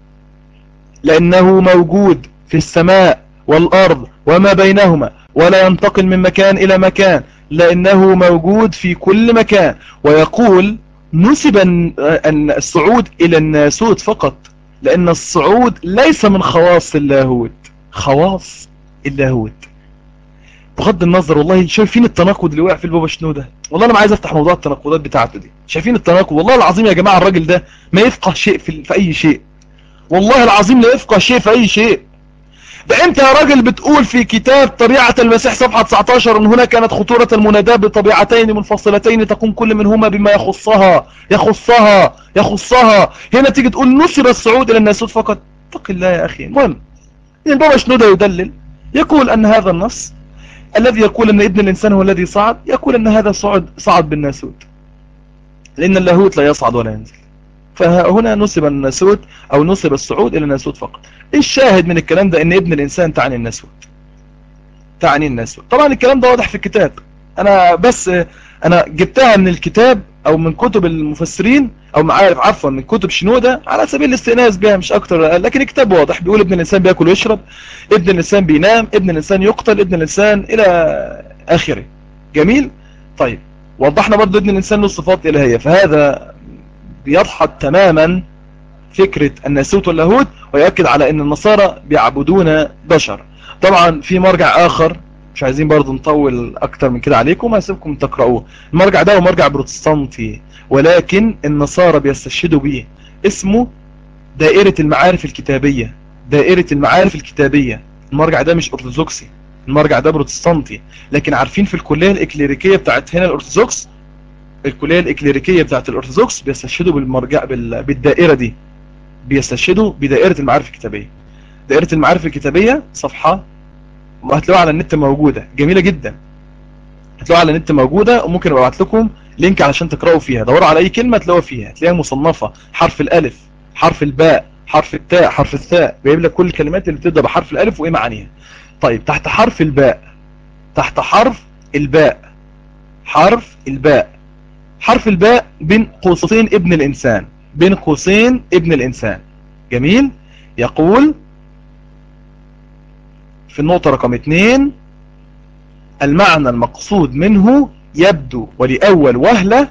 لأنه موجود في السماء والأرض وما بينهما ولا ينتقل من مكان إلى مكان لأنه موجود في كل مكان ويقول نسب أن الصعود إلى الناسوت فقط لأن الصعود ليس من خواص اللاهوت خواص اللاهوت بغض النظر والله شايفين التناقض اللي وقع في البابا شنو ده والله انا ما عايز افتح موضوع التناقضات بتاعته دي شايفين التناقض والله العظيم يا جماعه الراجل ده ما يفقه شيء في, في اي شيء والله العظيم لا يفقه شيء في اي شيء ده انت يا راجل بتقول في كتاب طبيعة المسيح صفحة 19 ان هنا كانت خطورة المناداة بطبيعتين منفصلتين تقوم كل منهما بما يخصها يخصها يخصها هنا تيجي تقول نصر الصعود الى الناسوت فقط اتق الله يا اخي المهم البابا شنودة يدلل يقول ان هذا النص الذي يقول ان ابن الانسان هو الذي صعد يقول ان هذا صعد صعد بالناسوت لان اللاهوت لا يصعد ولا ينزل فهنا نسب الناسوت او نسب الصعود الى الناسوت فقط الشاهد من الكلام ده ان ابن الانسان تعني الناسوت تعني الناسوت طبعا الكلام ده واضح في الكتاب انا بس انا جبتها من الكتاب او من كتب المفسرين او معارف عفوا من كتب شنودة على سبيل الاستئناس بها مش اكتر لكن الكتاب واضح بيقول ابن الانسان بياكل ويشرب ابن الانسان بينام ابن الانسان يقتل ابن الانسان الى اخره جميل طيب وضحنا برضو ابن الانسان له صفات الهيه فهذا بيضحك تماما فكرة الناسوت واللاهوت ويؤكد على ان النصارى بيعبدون بشر طبعا في مرجع اخر مش عايزين برضو نطول اكتر من كده عليكم هسيبكم تقرأوه المرجع ده هو مرجع بروتستانتي ولكن النصارى بيستشهدوا بيه اسمه دائرة المعارف الكتابية دائرة المعارف الكتابية المرجع ده مش ارثوذكسي المرجع ده بروتستانتي لكن عارفين في الكلية الاكليريكية بتاعت هنا الارثوذكس الكلية الاكليريكية بتاعت الارثوذكس بيستشهدوا بالمرجع بالدائرة دي بيستشهدوا بدائرة المعارف الكتابية دائرة المعارف الكتابية صفحة وهتلاقوها على النت موجودة جميلة جدا هتلاقوها على النت موجودة وممكن ابعت لكم لينك علشان تقرأوا فيها دوروا على اي كلمة تلاقوها فيها هتلاقيها مصنفة حرف الالف حرف الباء حرف التاء حرف الثاء جايب لك كل الكلمات اللي بتبدا بحرف الالف وايه معانيها طيب تحت حرف الباء تحت حرف الباء حرف الباء حرف الباء بين قوسين ابن الانسان بين قوسين ابن الانسان جميل يقول في النقطة رقم اتنين المعنى المقصود منه يبدو ولأول وهلة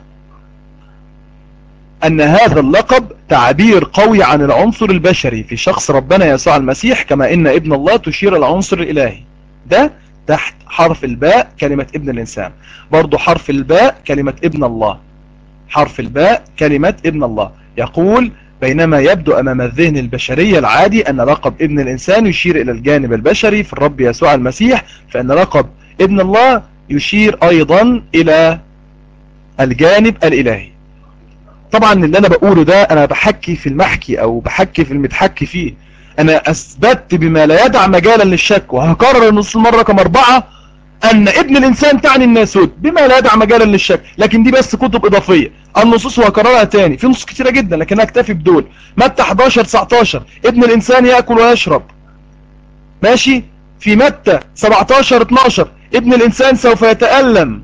أن هذا اللقب تعبير قوي عن العنصر البشري في شخص ربنا يسوع المسيح كما إن ابن الله تشير العنصر الإلهي ده تحت حرف الباء كلمة ابن الإنسان برضو حرف الباء كلمة ابن الله حرف الباء كلمة ابن الله يقول بينما يبدو أمام الذهن البشري العادي أن لقب ابن الإنسان يشير إلى الجانب البشري في الرب يسوع المسيح فأن لقب ابن الله يشير أيضا إلى الجانب الإلهي طبعا اللي أنا بقوله ده أنا بحكي في المحكي أو بحكي في المتحكي فيه أنا أثبت بما لا يدع مجالا للشك وهكرر النص المرة رقم أربعة أن ابن الإنسان تعني الناسوت بما لا يدع مجالا للشك لكن دي بس كتب إضافية النصوص وهكررها تاني في نصوص كتيرة جدا لكن أكتفي بدول متى 11 19 ابن الإنسان يأكل ويشرب ماشي في متى 17 12 ابن الإنسان سوف يتألم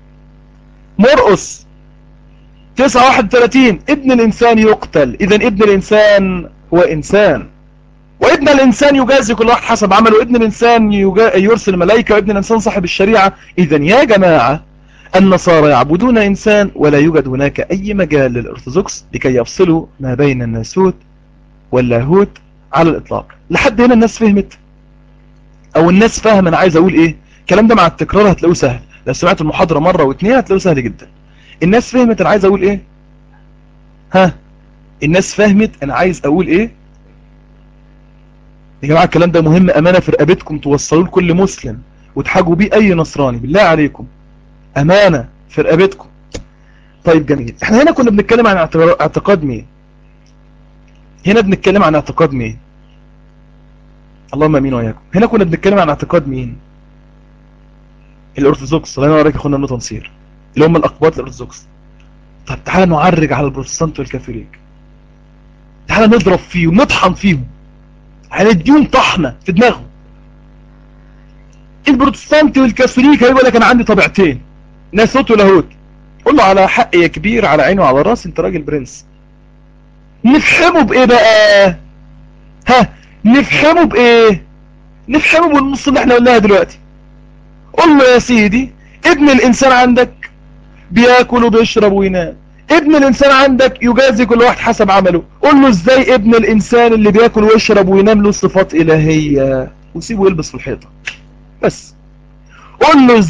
مرقس 9 31 ابن الإنسان يقتل إذا ابن الإنسان هو إنسان وابن الإنسان يجازي كل واحد حسب عمله ابن الإنسان يرسل ملائكة وابن الإنسان صاحب الشريعة إذا يا جماعة النصارى يعبدون إنسان ولا يوجد هناك أي مجال للأرثوذكس لكي يفصلوا ما بين الناسوت واللاهوت على الإطلاق لحد هنا الناس فهمت أو الناس فاهم أنا عايز أقول إيه الكلام ده مع التكرار هتلاقوه سهل لو سمعت المحاضرة مرة واثنين هتلاقوه سهل جدا الناس فهمت أنا عايز أقول إيه ها الناس فهمت أنا عايز أقول إيه يا جماعة الكلام ده مهم أمانة في رقبتكم توصلوه لكل مسلم وتحاجوا بيه أي نصراني بالله عليكم أمانة في رقبتكم طيب جميل احنا هنا كنا بنتكلم عن اعتقاد مين هنا بنتكلم عن اعتقاد مين اللهم امين وياكم هنا كنا بنتكلم عن اعتقاد مين الارثوذكس الله ينور عليك يا اخونا ابن تنصير اللي هم الاقباط الارثوذكس طب تعالى نعرج على البروتستانت والكاثوليك تعالى نضرب فيه ونطحن فيهم هنديهم طحنة في دماغهم البروتستانت والكاثوليك هيقول لك انا عندي طبيعتين ناسوت ولاهوت قول له على حق يا كبير على عينه وعلى راسي انت راجل برنس نفهمه بايه بقى ها نفهمه بايه نفهمه بالنص اللي احنا قلناها دلوقتي قول له يا سيدي ابن الانسان عندك بياكل وبيشرب وينام ابن الانسان عندك يجازي كل واحد حسب عمله قول له ازاي ابن الانسان اللي بياكل ويشرب وينام له صفات الهية وسيبه يلبس في الحيطة بس قول له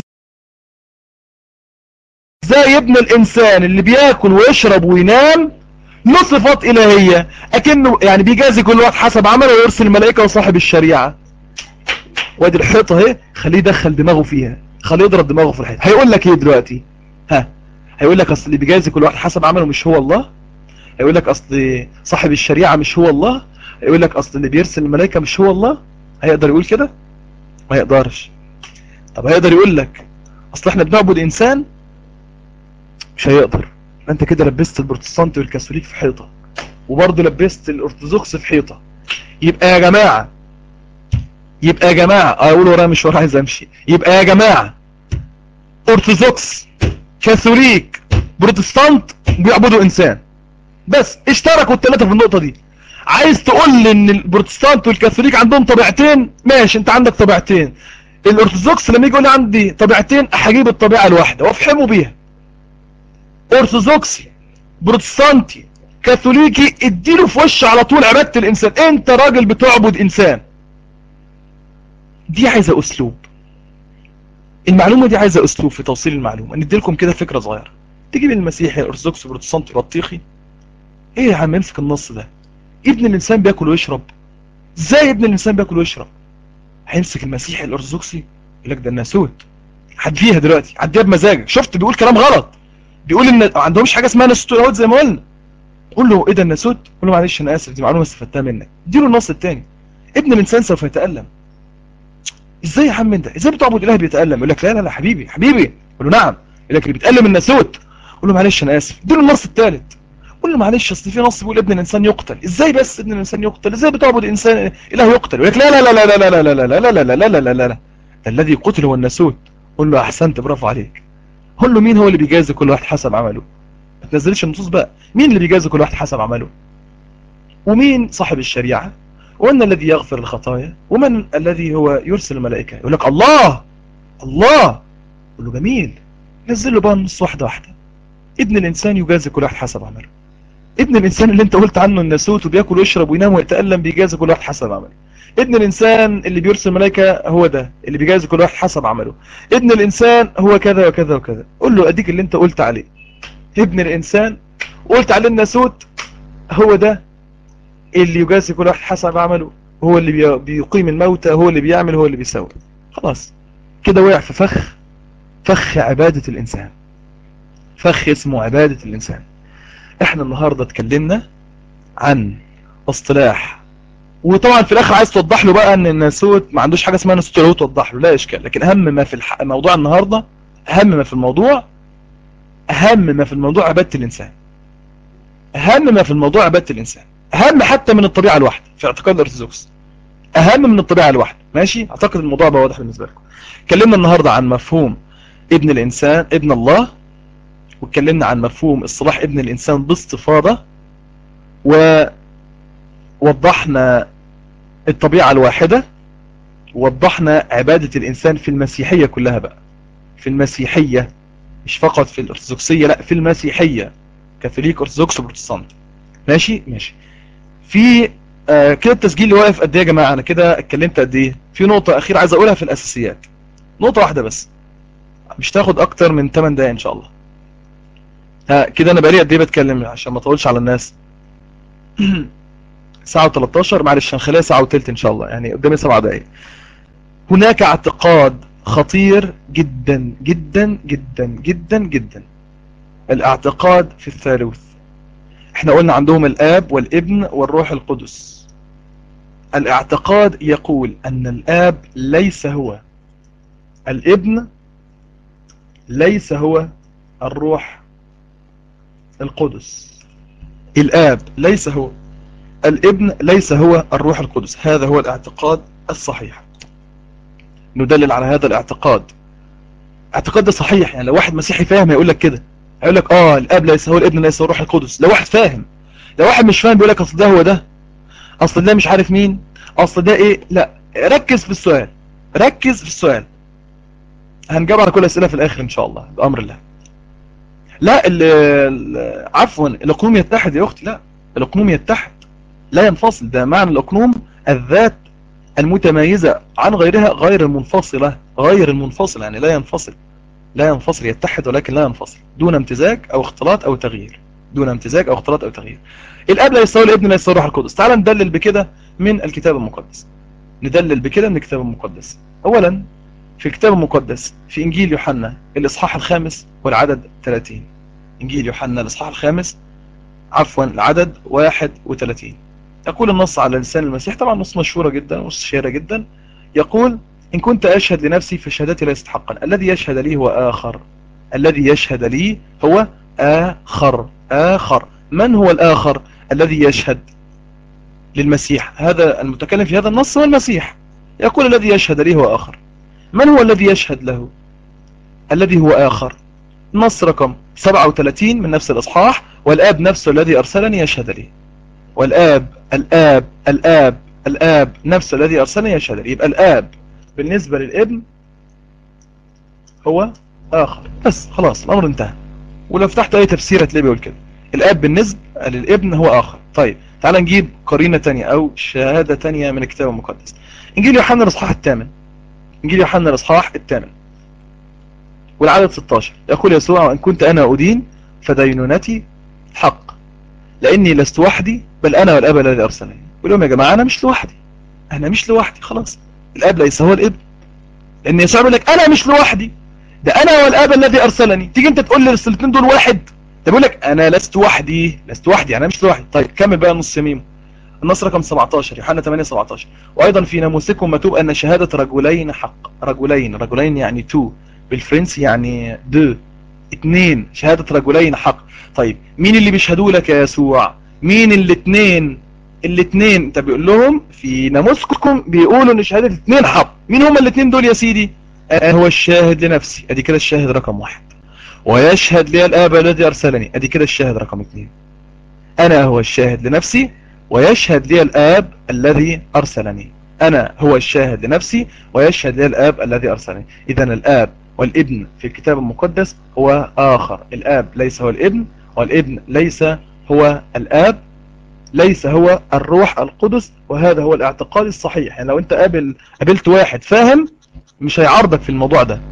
ازاي ابن الانسان اللي بياكل ويشرب وينام له صفات الهية اكنه يعني بيجازي كل واحد حسب عمله ويرسل الملائكة وصاحب الشريعة وادي الحيطة اهي خليه يدخل دماغه فيها خليه يضرب دماغه في الحيطة هيقول لك ايه دلوقتي ها هيقول لك اصل اللي بيجازي كل واحد حسب عمله مش هو الله هيقول لك اصل صاحب الشريعة مش هو الله هيقول لك اصل اللي بيرسل الملائكة مش هو الله هيقدر يقول كده ما يقدرش طب هيقدر يقول لك اصل احنا بنعبد انسان مش هيقدر انت كده لبست البروتستانت والكاثوليك في حيطة وبرضه لبست الارثوذكس في حيطة يبقى يا جماعة يبقى يا جماعة اقول ورايا مش ورايا عايز امشي يبقى يا جماعة ارثوذكس كاثوليك بروتستانت بيعبدوا انسان بس اشتركوا الثلاثة في النقطة دي عايز تقول لي ان البروتستانت والكاثوليك عندهم طبيعتين ماشي انت عندك طبيعتين الارثوذكس لما يجي يقول لي عندي طبيعتين هجيب الطبيعة الواحدة وافهموا بيها ارثوذكسي بروتستانتي كاثوليكي اديله في وش على طول عبادة الانسان انت راجل بتعبد انسان دي عايزة اسلوب المعلومة دي عايزة اسلوب في توصيل المعلومة ندي لكم كده فكرة صغيرة تجيب المسيحي الارثوذكس البروتستانتي البطيخي ايه يا عم امسك النص ده ابن الانسان بياكل ويشرب ازاي ابن الانسان بياكل ويشرب هيمسك المسيحي الارثوذكسي يقول لك ده الناسوت عديها دلوقتي عديها بمزاجك شفت بيقول كلام غلط بيقول ان ما عندهمش حاجه اسمها ناسوت ولاهوت زي ما قلنا قول له ايه ده الناسوت قول له معلش انا اسف دي معلومه استفدتها منك اديله النص الثاني ابن الانسان سوف يتالم ازاي يا عم انت ازاي بتعبد اله بيتالم يقول لك لا لا لا حبيبي حبيبي قول له نعم يقول لك اللي بيتالم الناسوت قول له معلش انا اسف اديله النص الثالث قول له معلش اصل في نص بيقول ابن الانسان يقتل ازاي بس ابن الانسان يقتل ازاي بتعبد انسان اله يقتل يقول لك لا لا لا لا لا لا لا لا لا لا لا لا لا لا لا لا الذي قتل هو الناسوت قول له احسنت برافو عليك قول له مين هو اللي بيجازي كل واحد حسب عمله ما تنزلش النصوص بقى مين اللي بيجازي كل واحد حسب عمله ومين صاحب الشريعة ومن الذي يغفر الخطايا ومن الذي هو يرسل الملائكة يقول لك الله الله قول له جميل نزل له بقى النص واحدة واحدة ابن الانسان يجازي كل واحد حسب عمله ابن الانسان اللي انت قلت عنه الناسوت وبياكل ويشرب وينام ويتألم بيجازي كل واحد حسب عمله ابن الانسان اللي بيرسل ملائكة هو ده اللي بيجازي كل واحد حسب عمله ابن الانسان هو كذا وكذا وكذا قول له اديك اللي انت قلت عليه ابن الانسان قلت عليه الناسوت هو ده اللي يجازي كل واحد حسب عمله هو اللي بيقيم الموتى هو اللي بيعمل هو اللي بيسوي خلاص كده وقع في فخ فخ عبادة الانسان فخ اسمه عبادة الانسان احنا النهاردة اتكلمنا عن اصطلاح وطبعا في الاخر عايز توضح له بقى ان الناسوت ما عندوش حاجة اسمها ناسوت ولا توضح له لا اشكال لكن اهم ما في الح... موضوع النهاردة اهم ما في الموضوع اهم ما في الموضوع عبادة الانسان اهم ما في الموضوع عبادة الانسان اهم حتى من الطبيعة الواحدة في اعتقاد الارثوذكس اهم من الطبيعة الواحدة ماشي اعتقد الموضوع بقى واضح بالنسبة لكم اتكلمنا النهاردة عن مفهوم ابن الانسان ابن الله واتكلمنا عن مفهوم اصطلاح ابن الانسان باستفاضة ووضحنا الطبيعة الواحدة ووضحنا عبادة الانسان في المسيحية كلها بقى في المسيحية مش فقط في الارثوذكسية لا في المسيحية كاثوليك ارثوذكس وبروتستانت ماشي ماشي في آه كده التسجيل اللي واقف قد ايه يا جماعه انا كده اتكلمت قد ايه في نقطه اخيره عايز اقولها في الاساسيات نقطه واحده بس مش تاخد اكتر من 8 دقايق ان شاء الله ها كده انا بقالي قد ايه بتكلم عشان ما اطولش على الناس ساعه و13 معلش هنخليها ساعه وثلث ان شاء الله يعني قدامي 7 دقايق هناك اعتقاد خطير جدا جدا جدا جدا جدا الاعتقاد في الثالوث احنا قلنا عندهم الاب والابن والروح القدس الاعتقاد يقول ان الاب ليس هو الابن ليس هو الروح القدس الاب ليس هو الابن ليس هو الروح القدس هذا هو الاعتقاد الصحيح ندلل على هذا الاعتقاد اعتقاد ده صحيح يعني لو واحد مسيحي فاهم هيقول لك كده هيقول لك اه الاب ليس هو الابن ليس هو الروح القدس لو واحد فاهم لو واحد مش فاهم بيقول لك اصل ده هو ده اصل ده مش عارف مين اصل ده ايه لا ركز في السؤال ركز في السؤال هنجاوب على كل الاسئله في الاخر ان شاء الله بامر الله لا ال ال عفوا الاقنوم يتحد يا اختي لا الاقنوم يتحد لا ينفصل ده معنى الاقنوم الذات المتميزة عن غيرها غير المنفصلة غير المنفصلة يعني لا ينفصل لا ينفصل يتحد ولكن لا ينفصل دون امتزاج او اختلاط او تغيير دون امتزاج او اختلاط او تغيير الاب لا يستوي الابن لا يستوي الروح القدس تعال ندلل بكده من الكتاب المقدس ندلل بكده من الكتاب المقدس اولا في الكتاب المقدس في انجيل يوحنا الاصحاح الخامس والعدد 30 انجيل يوحنا الاصحاح الخامس عفوا العدد 31 يقول النص على لسان المسيح طبعا نص مشهورة جدا ونص شهيرة جدا يقول إن كنت أشهد لنفسي فشهادتي ليست حقا الذي يشهد لي هو آخر الذي يشهد لي هو آخر آخر من هو الآخر الذي يشهد للمسيح هذا المتكلم في هذا النص هو المسيح يقول الذي يشهد لي هو آخر من هو الذي يشهد له الذي هو آخر نص رقم 37 من نفس الإصحاح والآب نفسه الذي أرسلني يشهد لي والآب الآب الآب الآب نفسه الذي أرسلني يشهد لي يبقى الآب بالنسبة للابن هو آخر بس خلاص الأمر انتهى ولو فتحت أي تفسير هتلاقيه بيقول كده الآب بالنسبة للابن هو آخر طيب تعال نجيب قرينة تانية أو شهادة تانية من الكتاب المقدس إنجيل يوحنا الإصحاح الثامن إنجيل يوحنا الإصحاح الثامن والعدد 16 يقول يسوع وإن كنت أنا أدين فدينونتي حق لأني لست وحدي بل أنا والأب الذي أرسلني يقول لهم يا جماعة أنا مش لوحدي أنا مش لوحدي خلاص الأب ليس هو الابن لأن يسوع يقول لك أنا مش لوحدي ده أنا والأب الذي أرسلني تيجي أنت تقول لي الاثنين دول واحد ده بيقول لك أنا لست وحدي لست وحدي أنا مش لوحدي طيب كمل بقى نص يميمه النص رقم 17 يوحنا 8 17 وأيضا في ناموسكم مكتوب أن شهادة رجلين حق رجلين رجلين يعني تو بالفرنسي يعني دو اتنين شهادة رجلين حق طيب مين اللي بيشهدوا لك يا يسوع مين الاتنين الاتنين انت بيقول لهم في ناموسكم بيقولوا ان شهادة اتنين حق مين هما الاتنين دول يا سيدي آه هو الشاهد لنفسي ادي كده الشاهد رقم واحد ويشهد لي الاب الذي ارسلني ادي كده الشاهد رقم اتنين انا هو الشاهد لنفسي ويشهد لي الاب الذي ارسلني انا هو الشاهد لنفسي ويشهد لي الاب الذي ارسلني اذا الاب والابن في الكتاب المقدس هو آخر الآب ليس هو الابن والابن ليس هو الآب ليس هو الروح القدس وهذا هو الاعتقاد الصحيح يعني لو انت قابل قابلت واحد فاهم مش هيعارضك في الموضوع ده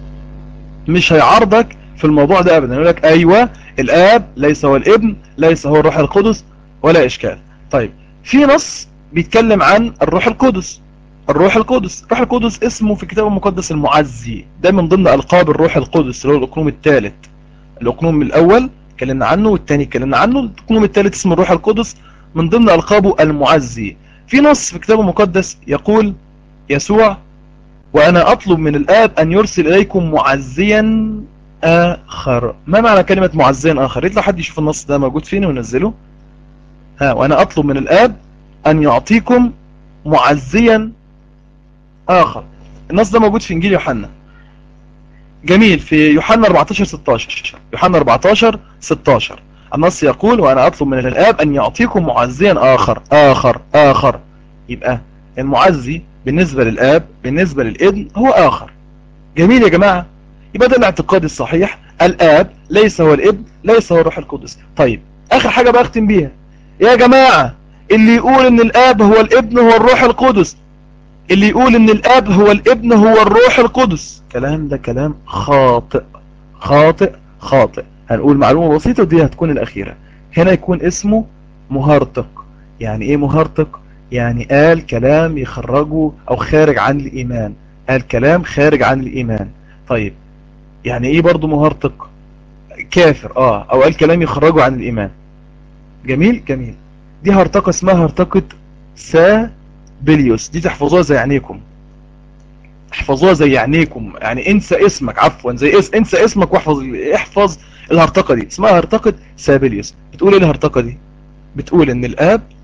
مش هيعارضك في الموضوع ده ابدا يقول لك ايوه الاب ليس هو الابن ليس هو الروح القدس ولا اشكال طيب في نص بيتكلم عن الروح القدس الروح القدس الروح القدس اسمه في الكتاب المقدس المعزي ده من ضمن ألقاب الروح القدس اللي هو الأقنوم الثالث الأقنوم الأول اتكلمنا عنه والثاني اتكلمنا عنه الأقنوم الثالث اسمه الروح القدس من ضمن ألقابه المعزي في نص في الكتاب المقدس يقول يسوع وأنا أطلب من الآب أن يرسل إليكم معزيا آخر ما معنى كلمة معزيا آخر يطلع حد يشوف النص ده موجود فين ونزله ها وأنا أطلب من الآب أن يعطيكم معزيا آخر النص ده موجود في إنجيل يوحنا جميل في يوحنا 14 16 يوحنا 14 16 النص يقول وأنا أطلب من الآب أن يعطيكم معزيا آخر آخر آخر يبقى المعزي بالنسبة للآب بالنسبة للابن هو آخر جميل يا جماعة يبقى ده الاعتقاد الصحيح الآب ليس هو الابن ليس هو الروح القدس طيب آخر حاجة بقى أختم بيها يا جماعة اللي يقول ان الآب هو الابن هو الروح القدس اللي يقول ان الاب هو الابن هو الروح القدس كلام ده كلام خاطئ خاطئ خاطئ هنقول معلومة بسيطة ودي هتكون الاخيرة هنا يكون اسمه مهرطق يعني ايه مهرطق يعني قال كلام يخرجه او خارج عن الايمان قال كلام خارج عن الايمان طيب يعني ايه برضو مهرطق كافر اه او قال كلام يخرجه عن الايمان جميل جميل دي هرطقة اسمها هرطقة سا بليوس دي تحفظوها زي عينيكم احفظوها زي عينيكم يعني انسى اسمك عفوا زي اس انسى اسمك واحفظ احفظ الهرطقة دي اسمها هرطقة سابليوس بتقول ايه الهرطقة دي بتقول ان الاب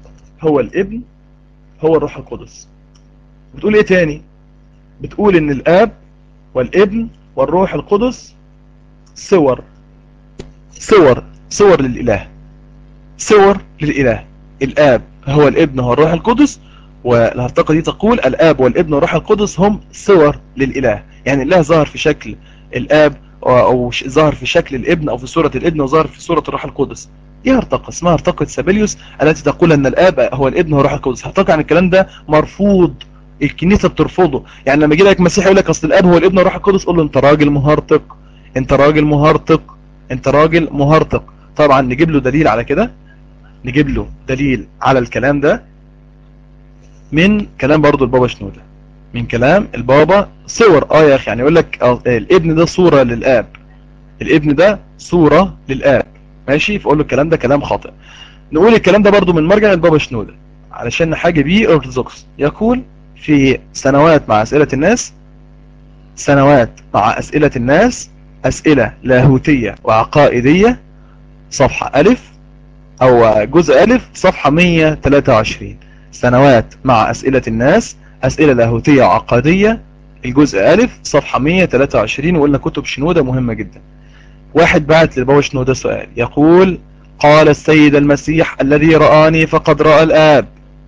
هو الابن هو الروح القدس بتقول ايه تاني بتقول ان الاب والابن والروح القدس صور صور صور للإله صور للإله الآب هو الابن هو الروح القدس والهرطقة دي تقول الآب والابن والروح القدس هم صور للإله يعني الله ظهر في شكل الآب أو ظهر في شكل الابن أو في صورة الابن وظهر في صورة الروح القدس دي هرطقة اسمها هرطقة سابيليوس التي تقول أن الآب هو الابن هو الروح القدس هرطقة عن الكلام ده مرفوض الكنيسة بترفضه يعني لما يجي لك مسيح يقول لك أصل الآب هو الابن والروح القدس قول له أنت راجل مهرطق أنت راجل مهرطق أنت راجل مهرطق طبعا نجيب له دليل على كده نجيب له دليل على الكلام ده من كلام برضو البابا شنودة من كلام البابا صور اه يا اخي يعني يقول لك الابن ده صورة للاب الابن ده صورة للاب ماشي فاقول له الكلام ده كلام خاطئ نقول الكلام ده برضو من مرجع البابا شنودة علشان نحاجة بيه ارثوذكس يقول في سنوات مع اسئلة الناس سنوات مع اسئلة الناس اسئلة لاهوتية وعقائدية صفحة ألف أو جزء ألف صفحة 123 سنوات مع أسئلة الناس أسئلة لاهوتية وعقادية الجزء ألف صفحة 123 وقلنا كتب شنودة مهمة جدا واحد بعت لبابا شنودة سؤال يقول قال السيد المسيح الذي رآني فقد رأى الآب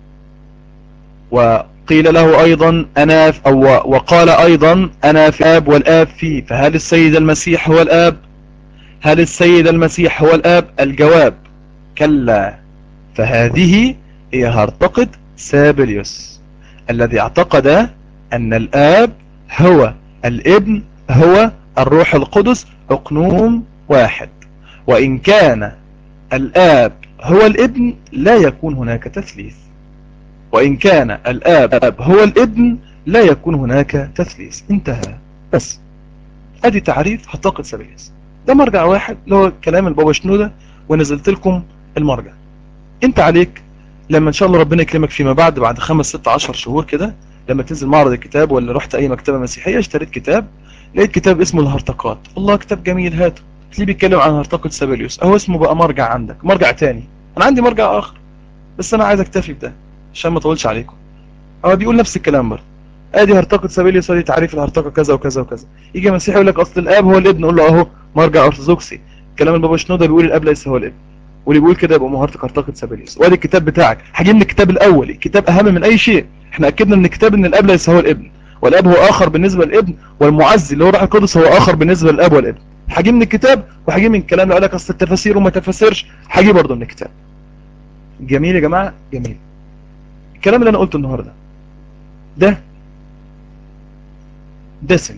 وقيل له أيضا أنا أو وقال أيضا أنا في الآب والآب فيه فهل السيد المسيح هو الآب هل السيد المسيح هو الآب الجواب كلا فهذه هي هرطقة سابليوس الذي اعتقد أن الآب هو الابن هو الروح القدس أقنوم واحد وإن كان الآب هو الابن لا يكون هناك تثليث وإن كان الآب هو الابن لا يكون هناك تثليث انتهى بس ادي تعريف هرطقة سابليوس ده مرجع واحد اللي هو كلام البابا شنودة ونزلت لكم المرجع انت عليك لما ان شاء الله ربنا يكرمك فيما بعد بعد خمس ست عشر شهور كده لما تنزل معرض الكتاب ولا رحت اي مكتبة مسيحية اشتريت كتاب لقيت كتاب اسمه الهرطقات الله كتاب جميل هاته تلاقيه بيتكلم عن هرطقة سابيليوس اهو اسمه بقى مرجع عندك مرجع تاني انا عندي مرجع اخر بس انا عايز اكتفي بده عشان ما اطولش عليكم هو بيقول نفس الكلام برضه ادي هرطقة سابيليوس ادي تعريف الهرطقة كذا وكذا وكذا يجي مسيحي يقول لك اصل الاب هو الابن نقول له اهو مرجع ارثوذكسي كلام البابا شنودة بيقول الاب ليس هو الابن واللي بيقول كده يبقى مهارتك هرطقة سابيليوس وادي الكتاب بتاعك هجيب الكتاب الاول الكتاب اهم من اي شيء احنا اكدنا من الكتاب ان الاب ليس هو الابن والاب هو اخر بالنسبة للابن والمعزي اللي هو روح القدس هو اخر بالنسبة للاب والابن هجيب من الكتاب وهجيب من الكلام اللي قال لك اصل التفاسير وما تفسرش هجيب برضه من الكتاب جميل يا جماعة جميل الكلام اللي انا قلته النهاردة ده دسم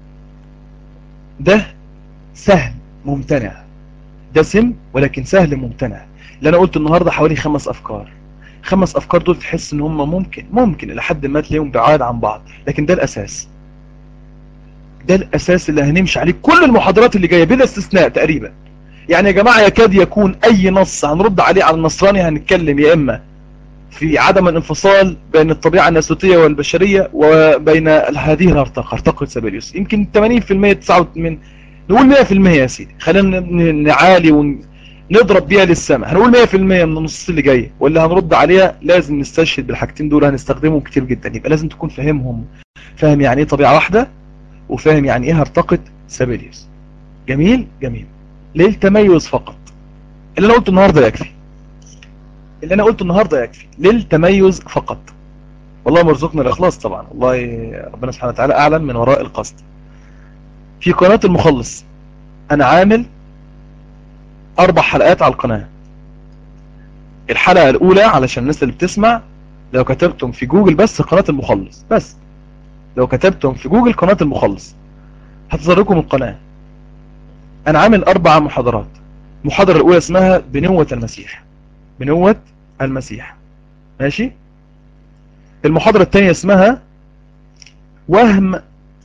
ده سهل ممتنع دسم ولكن سهل ممتنع اللي انا قلت النهاردة حوالي خمس افكار خمس افكار دول تحس ان هم ممكن ممكن الى حد ما تلاقيهم بعاد عن بعض لكن ده الاساس ده الاساس اللي هنمشي عليه كل المحاضرات اللي جاية بلا استثناء تقريبا يعني يا جماعة يكاد يكون اي نص هنرد عليه على النصراني هنتكلم يا اما في عدم الانفصال بين الطبيعة الناسوتية والبشرية وبين هذه الهرطقة هرطقة سابيليوس يمكن 80% 9 من نقول 100% يا سيدي خلينا نعالي ونضرب بيها للسماء هنقول 100% من النص اللي جاي واللي هنرد عليها لازم نستشهد بالحاجتين دول هنستخدمهم كتير جدا يبقى لازم تكون فاهمهم فاهم يعني ايه طبيعة واحدة وفاهم يعني ايه هرطقة سابيليوس جميل جميل للتميز فقط اللي انا قلته النهاردة يكفي اللي انا قلته النهاردة يكفي للتميز فقط والله مرزقنا الاخلاص طبعا والله ربنا سبحانه وتعالى اعلم من وراء القصد في قناة المخلص انا عامل اربع حلقات على القناة الحلقة الاولى علشان الناس اللي بتسمع لو كتبتم في جوجل بس قناة المخلص بس لو كتبتم في جوجل قناة المخلص هتظهر لكم القناة انا عامل اربع محاضرات المحاضرة الاولى اسمها بنوة المسيح بنوة المسيح ماشي المحاضرة الثانية اسمها وهم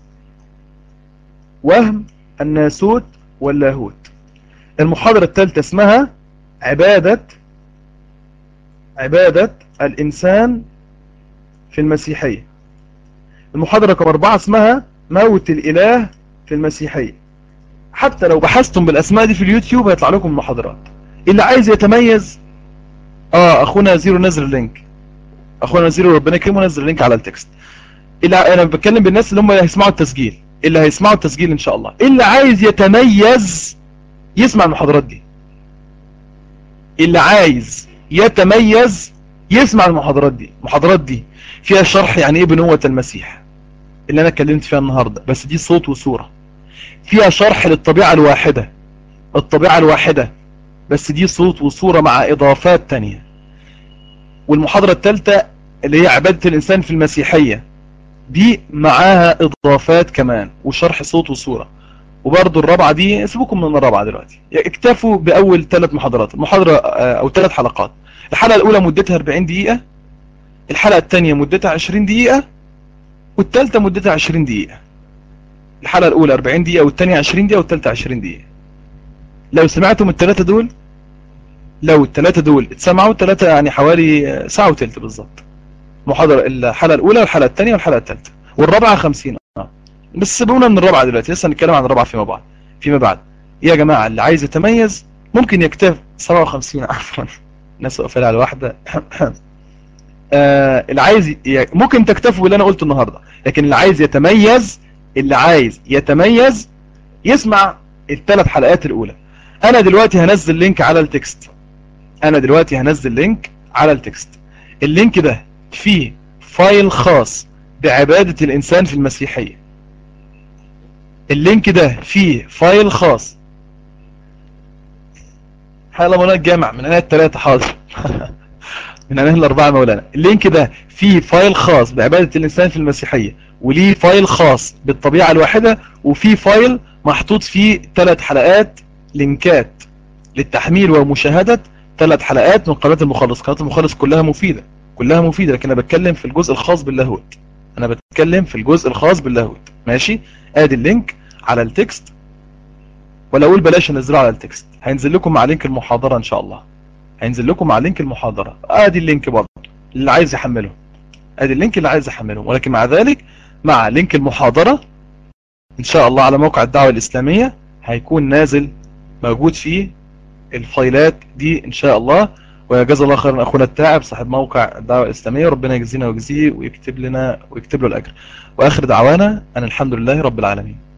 وهم الناسوت واللاهوت المحاضرة الثالثة اسمها عبادة عبادة الإنسان في المسيحية المحاضرة رقم أربعة اسمها موت الإله في المسيحية حتى لو بحثتم بالأسماء دي في اليوتيوب هيطلع لكم المحاضرات اللي عايز يتميز اه اخونا زيرو نزل اللينك اخونا زيرو ربنا يكرمه نزل اللينك على التكست اللي انا بتكلم بالناس اللي هم هيسمعوا التسجيل اللي هيسمعوا التسجيل ان شاء الله اللي عايز يتميز يسمع المحاضرات دي اللي عايز يتميز يسمع المحاضرات دي المحاضرات دي فيها شرح يعني ايه بنوة المسيح اللي انا اتكلمت فيها النهاردة بس دي صوت وصورة فيها شرح للطبيعة الواحدة الطبيعة الواحدة بس دي صوت وصورة مع اضافات تانية والمحاضرة الثالثة اللي هي عبادة الانسان في المسيحية دي معاها اضافات كمان وشرح صوت وصورة وبرضو الرابعة دي سيبوكم من الرابعة دلوقتي اكتفوا باول ثلاث محاضرات المحاضرة او ثلاث حلقات الحلقة الاولى مدتها 40 دقيقة الحلقة الثانية مدتها 20 دقيقة والثالثة مدتها 20 دقيقة الحلقة الاولى 40 دقيقة والثانية 20 دقيقة والثالثة 20 دقيقة لو سمعتم الثلاثة دول لو الثلاثة دول اتسمعوا الثلاثة يعني حوالي ساعة وثلث بالظبط محاضرة الحلقة الأولى والحلقة الثانية والحلقة الثالثة والرابعة 50 اه بس سيبونا من الرابعة دلوقتي لسه هنتكلم عن الرابعة فيما بعد فيما بعد يا جماعة اللي عايز يتميز ممكن يكتب 57 عفوا ناس قفل على واحدة آه اللي عايز ي... ممكن تكتفوا باللي انا قلته النهاردة لكن اللي عايز يتميز اللي عايز يتميز يسمع الثلاث حلقات الاولى انا دلوقتي هنزل لينك على التكست انا دلوقتي هنزل لينك على التكست اللينك ده فيه فايل خاص بعبادة الانسان في المسيحية اللينك ده فيه فايل خاص حالة مولانا الجامع من انا التلاتة حاضر من انا الاربعة مولانا اللينك ده فيه فايل خاص بعبادة الانسان في المسيحية وليه فايل خاص بالطبيعة الواحدة وفيه فايل محطوط فيه ثلاث حلقات لينكات للتحميل ومشاهدة ثلاث حلقات من قناة المخلص قناة المخلص كلها مفيدة كلها مفيدة لكن انا بتكلم في الجزء الخاص باللاهوت انا بتكلم في الجزء الخاص باللاهوت ماشي ادي اللينك على التكست ولا اقول بلاش انزله على التكست هينزل لكم مع لينك المحاضرة ان شاء الله هينزل لكم مع لينك المحاضرة ادي اللينك برضه اللي عايز يحمله ادي اللينك اللي عايز يحمله ولكن مع ذلك مع لينك المحاضرة ان شاء الله على موقع الدعوة الاسلامية هيكون نازل موجود فيه الفايلات دي ان شاء الله وجزا الله خيرا اخونا التاعب صاحب موقع الدعوة الاسلامية ربنا يجزينا ويجزيه ويكتب لنا ويكتب له الاجر واخر دعوانا ان الحمد لله رب العالمين